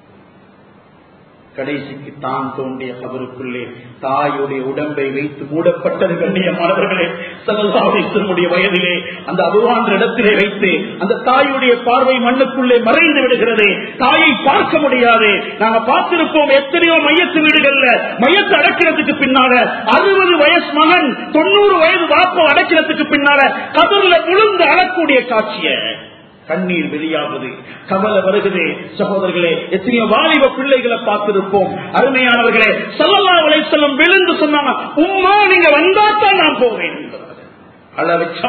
கடைசிக்கு தான் தோண்டிய கபருக்குள்ளே தாயுடைய உடம்பை வைத்து மூடப்பட்டது கண்ணியமானவர்களே சதல்லாவுடைய வயதிலே அந்த அபுவான்ற இடத்திலே வைத்து அந்த தாயுடைய பார்வை மண்ணுக்குள்ளே மறைந்து விடுகிறது தாயை பார்க்க முடியாது நாங்க பார்த்திருப்போம் எத்தனையோ மையத்து வீடுகள்ல மையத்தை அடக்கிறதுக்கு பின்னால அறுபது வயசு மகன் தொண்ணூறு வயது வாப்பம் அடக்கிறதுக்கு பின்னால கபர்ல விழுந்து அழக்கூடிய காட்சிய கண்ணீர் வெளியாகுது கவலை வருகுது சகோதரர்களே எத்தனையோ வாலிப பிள்ளைகளை பார்த்திருப்போம் அருமையானவர்களே சொல்லலா வலை செல்லும் விழுந்து சொன்னாங்க உம்மா நீங்க வந்தாத்தான் நான் போவேன் அள வச்சா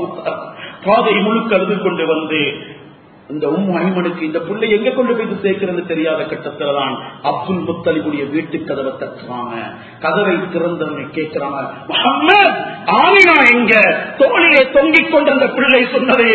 பாதை முழுக்க அழுது கொண்டு வந்து இந்த உம் ஐமனுக்கு இந்த பிள்ளை எங்க கொண்டு போய் சேர்க்கிறது தெரியாத கட்டத்துல தான் அப்துல் முத்தலிபுடைய வீட்டு கதவை தட்டுறாங்க கதவை திறந்தவனை கேட்கிறாங்க முகம்மது ஆமினா எங்க தோழியை தொங்கிக் கொண்ட அந்த பிள்ளை சொன்னது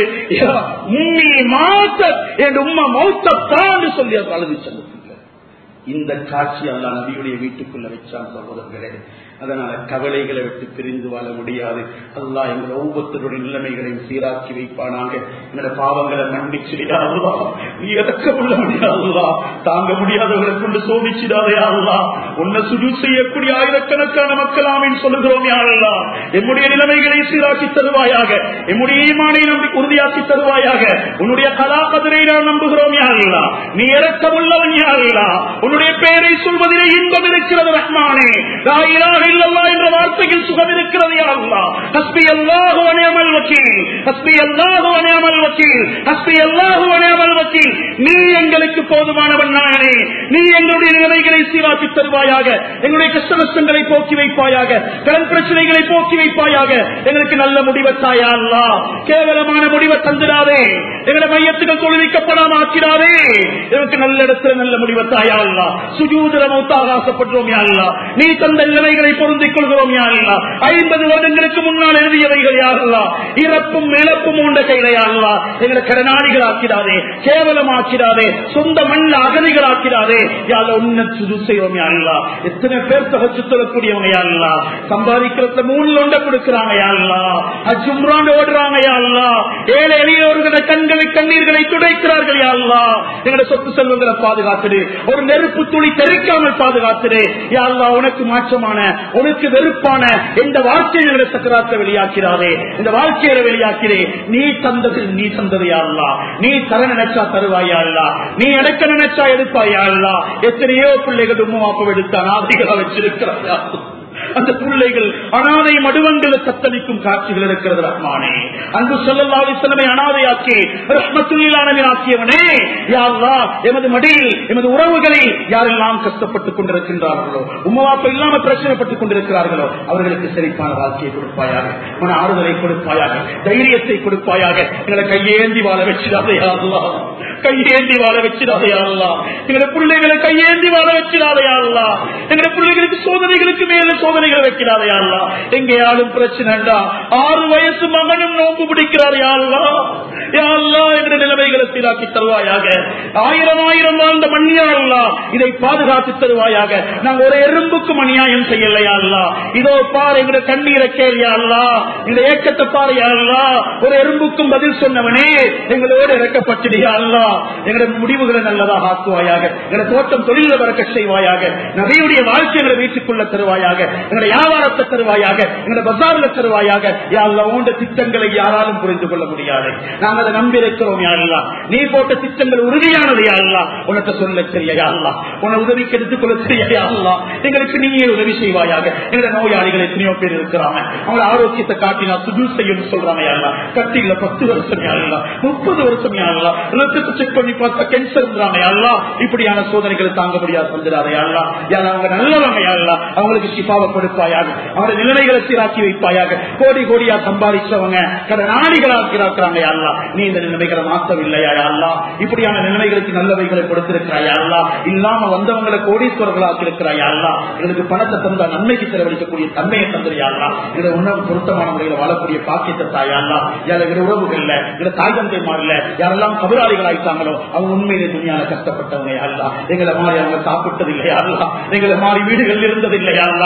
உம்மி மாத்த என் உம்மா மௌத்தான் சொல்லி அது அழுது செல்லுங்க இந்த காட்சி அல்லா நபியுடைய வீட்டுக்குள்ள வச்சான் சகோதரர்களே அதனால கவலைகளை விட்டு பிரிந்து வாழ முடியாது அல்லா எங்களை ஒவ்வொருத்தருடைய நிலைமைகளையும் சீராக்கி வைப்பானாங்க எங்களோட பாவங்களை மன்னிச்சிடையா அல்லா நீ இறக்க முடிய முடியாதுல்லா தாங்க முடியாதவர்களை கொண்டு சோதிச்சிடாதே அல்லா உன்னை சுடு செய்யக்கூடிய ஆயிரக்கணக்கான மக்களாமின் சொல்லுகிறோம் யாரல்லா எம்முடைய நிலைமைகளை சீராக்கி தருவாயாக எம்முடைய ஈமானை நம்பி உறுதியாக்கி தருவாயாக உன்னுடைய கலாபதிரை நான் நம்புகிறோம் யாரல்லா நீ இறக்கமுள்ளவன் யாரல்லா உன்னுடைய பெயரை சொல்வதிலே இன்பம் இருக்கிறது ரஹ்மானே லாயிலாக இல்லல்லா என்ற வார்த்தையில் சுகம் இருக்கிறது அல்லா ஹஸ்பி அல்லாஹு அனியமல் வக்கீல் ஹஸ்பி அல்லாஹு அனியமல் வக்கீல் ஹஸ்பி அல்லாஹு அனியமல் வக்கீல் நீ எங்களுக்கு போதுமானவன் நாயனே நீ எங்களுடைய நிலைமைகளை சீராக்கி தருவாயாக எங்களுடைய கஷ்ட நஷ்டங்களை போக்கி வைப்பாயாக கடன் பிரச்சனைகளை போக்கி வைப்பாயாக எங்களுக்கு நல்ல முடிவத்தாயா அல்லா கேவலமான முடிவை தந்துடாதே எங்களை மையத்துகள் தொழிலிக்கப்படாம ஆக்கிடாதே எனக்கு நல்ல இடத்துல நல்ல முடிவத்தாயா அல்லா சுஜூதர மௌத்தாக ஆசைப்படுறோம் யாருலா நீ தந்த நிலைமைகளை பொருந்திக் கொள்கிறோம் யாருலா ஐம்பது வருடங்களுக்கு முன்னால் எழுதியவைகள் யாருலா இறப்பும் இழப்பும் உண்ட கையில யாருலா எங்களை கடனாளிகள் ஆக்கிடாதே கேவலம் ஆக்கிடாதே சொந்த மண்ணில் அகதிகள் ஆக்கிடாதே யார உன்ன சுது செய்வோம் யாருலா எத்தனை பேர் தொகைச்சு சொல்லக்கூடியவங்க யாருலா சம்பாதிக்கிறத மூணுல ஒண்ட கொடுக்கிறாங்க யாருலா அஜும்ராண்டு ஓடுறாங்க யாருலா ஏழை எளியோர்கள கண்களை கண்ணீர்களை துடைக்கிறார்கள் யாருலா எங்களோட சொத்து செல்வங்களை பாதுகாத்துடு ஒரு நெருப்பு துளி தெரிக்காமல் பாதுகாத்துடு யாருலா உனக்கு மாற்றமான உனக்கு வெறுப்பான இந்த வாழ்க்கையை எங்களை சக்கராத்த வெளியாக்கிறாரே இந்த வாழ்க்கையில வெளியாக்கிறே நீ தந்தது நீ தந்தது யாருலா நீ தர நினைச்சா தருவாயா இல்லா நீ எடுக்க நினைச்சா எடுப்பாயா இல்லா எத்தனையோ பிள்ளைகள் உமாப்பம் எடுத்த அநாதிகளா வச்சிருக்கிறாயா அந்த பிள்ளைகள் அனாதை மடுவங்களை தத்தளிக்கும் காட்சிகள் இருக்கிறது ரஹ்மானே அன்பு சொல்லல்லாவி செல்லமை அனாதையாக்கி ரஹ்மத்துள்ளானவன் ஆக்கியவனே யாரா எமது மடியில் எமது உறவுகளில் யாரெல்லாம் கஷ்டப்பட்டுக் கொண்டிருக்கின்றார்களோ உமாப்ப இல்லாம பிரச்சனைப்பட்டுக் கொண்டிருக்கிறார்களோ அவர்களுக்கு செழிப்பான வாழ்க்கையை கொடுப்பாயாக மன ஆறுதலை கொடுப்பாயாக தைரியத்தை கொடுப்பாயாக எங்களை கையேந்தி வாழ வச்சிடாதே யாருலா கையேந்தி வாழ வச்சிடாதே யாருலா எங்களை பிள்ளைகளை கையேந்தி வாழ வச்சிடாதே யாருலா எங்களை பிள்ளைகளுக்கு சோதனைகளுக்கு மேல சோதனைகளை வைக்கிறார் யாருலா எங்கேயாலும் பிரச்சனைடா ஆறு வயசு மகனும் நோம்பு பிடிக்கிறார் யாருலா யாருலா என்ற நிலைமைகளை சீராக்கி தருவாயாக ஆயிரம் ஆயிரம் வாழ்ந்த மண்ணியாருலா இதை பாதுகாத்து தருவாயாக நாங்க ஒரு எறும்புக்கும் அநியாயம் செய்யலையாருலா இதோ பாரு எங்க கண்ணீரை கேள்வியாருலா இந்த ஏக்கத்தை பாரு யாருலா ஒரு எறும்புக்கும் பதில் சொன்னவனே எங்களோடு இறக்கப்பட்டிடையாருலா எங்களுடைய முடிவுகளை நல்லதாக ஆக்குவாயாக எங்களை தோட்டம் தொழில வரக்க செய்வாயாக நகையுடைய வாழ்க்கைகளை வீட்டுக்குள்ள தருவாயாக எங்களுடைய வியாபாரத்தை தருவாயாக எங்களுடைய பசாரில் தருவாயாக யாரெல்லாம் உண்ட திட்டங்களை யாராலும் புரிந்து கொள்ள முடியாது நாங்கள் அதை நம்பி இருக்கிறோம் யாரெல்லாம் நீ போட்ட திட்டங்கள் உறுதியானது யாரெல்லாம் உனக்கு சொல்ல தெரிய யாரெல்லாம் உன்னை உதவிக்கு எடுத்துக்கொள்ள தெரிய யாரெல்லாம் எங்களுக்கு நீயே உதவி செய்வாயாக எங்களுடைய நோயாளிகள் எத்தனையோ பேர் இருக்கிறாங்க அவங்க ஆரோக்கியத்தை காட்டினா சுது செய்யும் சொல்றாங்க யாரெல்லாம் கட்டில பத்து வருஷம் யாரெல்லாம் முப்பது வருஷம் யாரெல்லாம் ரத்தத்தை செக் பண்ணி பார்த்தா கேன்சர் யாரெல்லாம் இப்படியான சோதனைகளை தாங்க முடியாது வந்துடாத யாரெல்லாம் யாரா அவங்க நல்லவங்க யாரெல்லாம் அவங்களுக்கு சிபாவை கொடுப்பாயாக அவருடைய நிலைமைகளை சீராக்கி வைப்பாயாக கோடி கோடியா சம்பாதிச்சவங்க கடனாளிகளாக்கிறாங்க யாரெல்லாம் நீ இந்த நிலைமைகளை மாற்றவில்லையா யாரெல்லாம் இப்படியான நிலைமைகளுக்கு நல்லவைகளை கொடுத்திருக்கிறாய் யாரெல்லாம் இல்லாம வந்தவங்களை கோடீஸ்வரர்களாக்கி இருக்கிறாய் யாரெல்லாம் எங்களுக்கு பணத்தை தந்தா நன்மைக்கு செலவழிக்கக்கூடிய தன்மையை தந்தது யாரெல்லாம் எங்களை உணவு பொருத்தமான முறையில் வாழக்கூடிய பாக்கியத்தை தாயாரெல்லாம் எங்களை உறவுகள்ல எங்களை தாய் தந்தை மாறல யாரெல்லாம் கபராளிகள் ஆயிட்டாங்களோ அவங்க உண்மையிலே துணியால கஷ்டப்பட்டவங்க யாரெல்லாம் எங்களை மாறி அவங்க சாப்பிட்டது இல்லையா எங்களை மாறி வீடுகள் இருந்தது இல்லையா எங்களை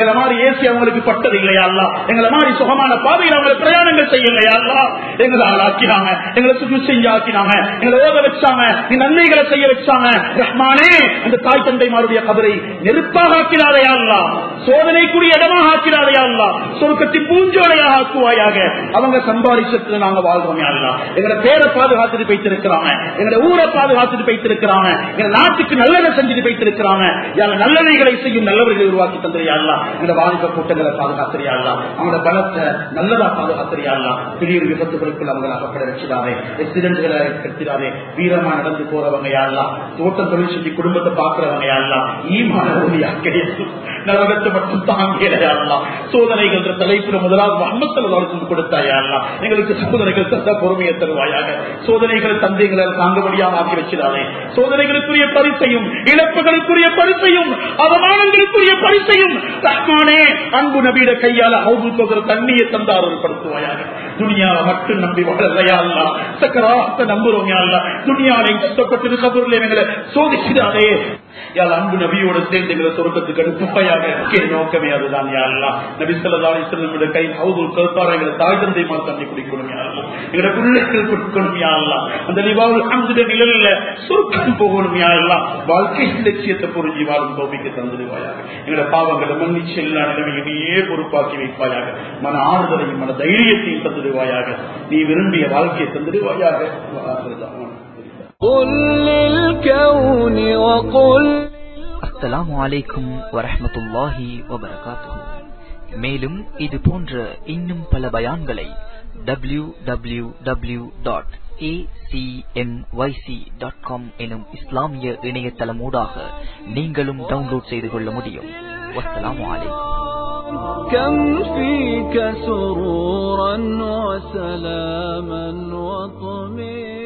எங்களை மாதிரி ஏசி அவங்களுக்கு பட்டது இல்லையா அல்ல எங்களை மாதிரி சுகமான பாதையில் அவங்க பிரயாணங்கள் செய்யலையா அல்ல எங்களை ஆளாக்கினாங்க எங்களை சுற்றி செஞ்சு ஆக்கினாங்க எங்களை ஓத வச்சாங்க நீ நன்மைகளை செய்ய வச்சாங்க ரஹ்மானே அந்த தாய் தந்தைமாருடைய கபரை நெருப்பாக ஆக்கிறாரையா அல்ல சோதனைக்குரிய இடமாக ஆக்கிறாரையா அல்ல சொர்க்கத்தின் பூஞ்சோலையாக ஆக்குவாயாக அவங்க சம்பாதிச்சத்துல நாங்க வாழ்றோமே அல்ல எங்களை பேரை பாதுகாத்துட்டு வைத்திருக்கிறாங்க எங்களை ஊரை பாதுகாத்துட்டு வைத்திருக்கிறாங்க எங்க நாட்டுக்கு நல்லதை செஞ்சுட்டு வைத்திருக்கிறாங்க யார நல்லவைகளை செய்யும் நல்லவர்களை உருவாக்கி தந்திரியாங்களா எங்க வாலிப கூட்டங்களை பாதுகாத்திரியாங்களா அவங்களோட பலத்தை நல்லதா பாதுகாத்திரியாங்களா திடீர் விபத்துகளுக்குள் அவங்க அகப்பட வச்சிடாதே எக்சிடென்ட்களை கட்டிடாதே வீரமா நடந்து போறவங்க யாரெல்லாம் தோட்டம் தொழில் செஞ்சு குடும்பத்தை பாக்குறவங்க யாரெல்லாம் ஈமான உறுதியா கிடையாது நரகத்தை மட்டும் தாங்கியலாம் சோதனைகள் என்ற தலைப்புல முதலாவது மஹமத்தல் கொடுத்தாயாலாம் எங்களுக்கு சோதனைகள் தந்த பொறுமையை தருவாயாக சோதனைகள் தந்தைகளால் தாங்க முடியாம ஆக்கி வச்சிடாதே சோதனைகளுக்குரிய பரிசையும் இழப்புகளுக்குரிய பரிசையும் அவமானங்களுக்குரிய பரிசையும் ரஹ்மானே அன்பு நபியிட கையால ஹவுது போகிற தண்ணியை தந்தார் படுத்துவாயாக துணியாவை மட்டும் நம்பி வாழலையா அல்ல சக்கராத்த நம்புறோம் அல்ல துணியாவை கஷ்டப்பட்டு கபூர்ல எங்களை சோதிச்சிடாதே யாழ் அன்பு நபியோட சேர்ந்து எங்களை சொர்க்கத்துக்கு அடுப்பாயாக நோக்கமே அதுதான் யாரெல்லாம் நபி சொல்லி செல்லும் கை ஹவுதுல் கருத்தார எங்களை தாய் தந்தை மாதிரி தண்ணி குடிக்கணும் யாரெல்லாம் எங்களை பிள்ளைகள் கொடுக்கணும் யாரெல்லாம் அந்த நிவாவில் அந்த நிழலில் சொர்க்கம் போகணும் யாரெல்லாம் வாழ்க்கை லட்சியத்தை புரிஞ்சு வாழும் கோபிக்கு தந்துடுவாயாக எங்களை பாவங்களை மன்னிச்சு எல்லா நிலைமையுமே பொறுப்பாக்கி வைப்பாயாக மன ஆறுதலையும் மன தைரியத்தையும் தந்துடுவாயாக நீ விரும்பிய வாழ்க்கையை தந்துடுவாயாக قل للكون وقل அஸ்ஸலாமு அலைக்கும் வரஹ்மத்துல்லாஹி வபரகாத்துஹு மேலும் இது போன்ற இன்னும் பல பயான்களை W W W dot dot com எனும் இஸ்லாமிய இணையதளமூடாக நீங்களும் டவுன்லோட் செய்து கொள்ள முடியும் வஸ்ஸலாமு அலைக்கும் كم فيك سرورا وسلاما وطمئنا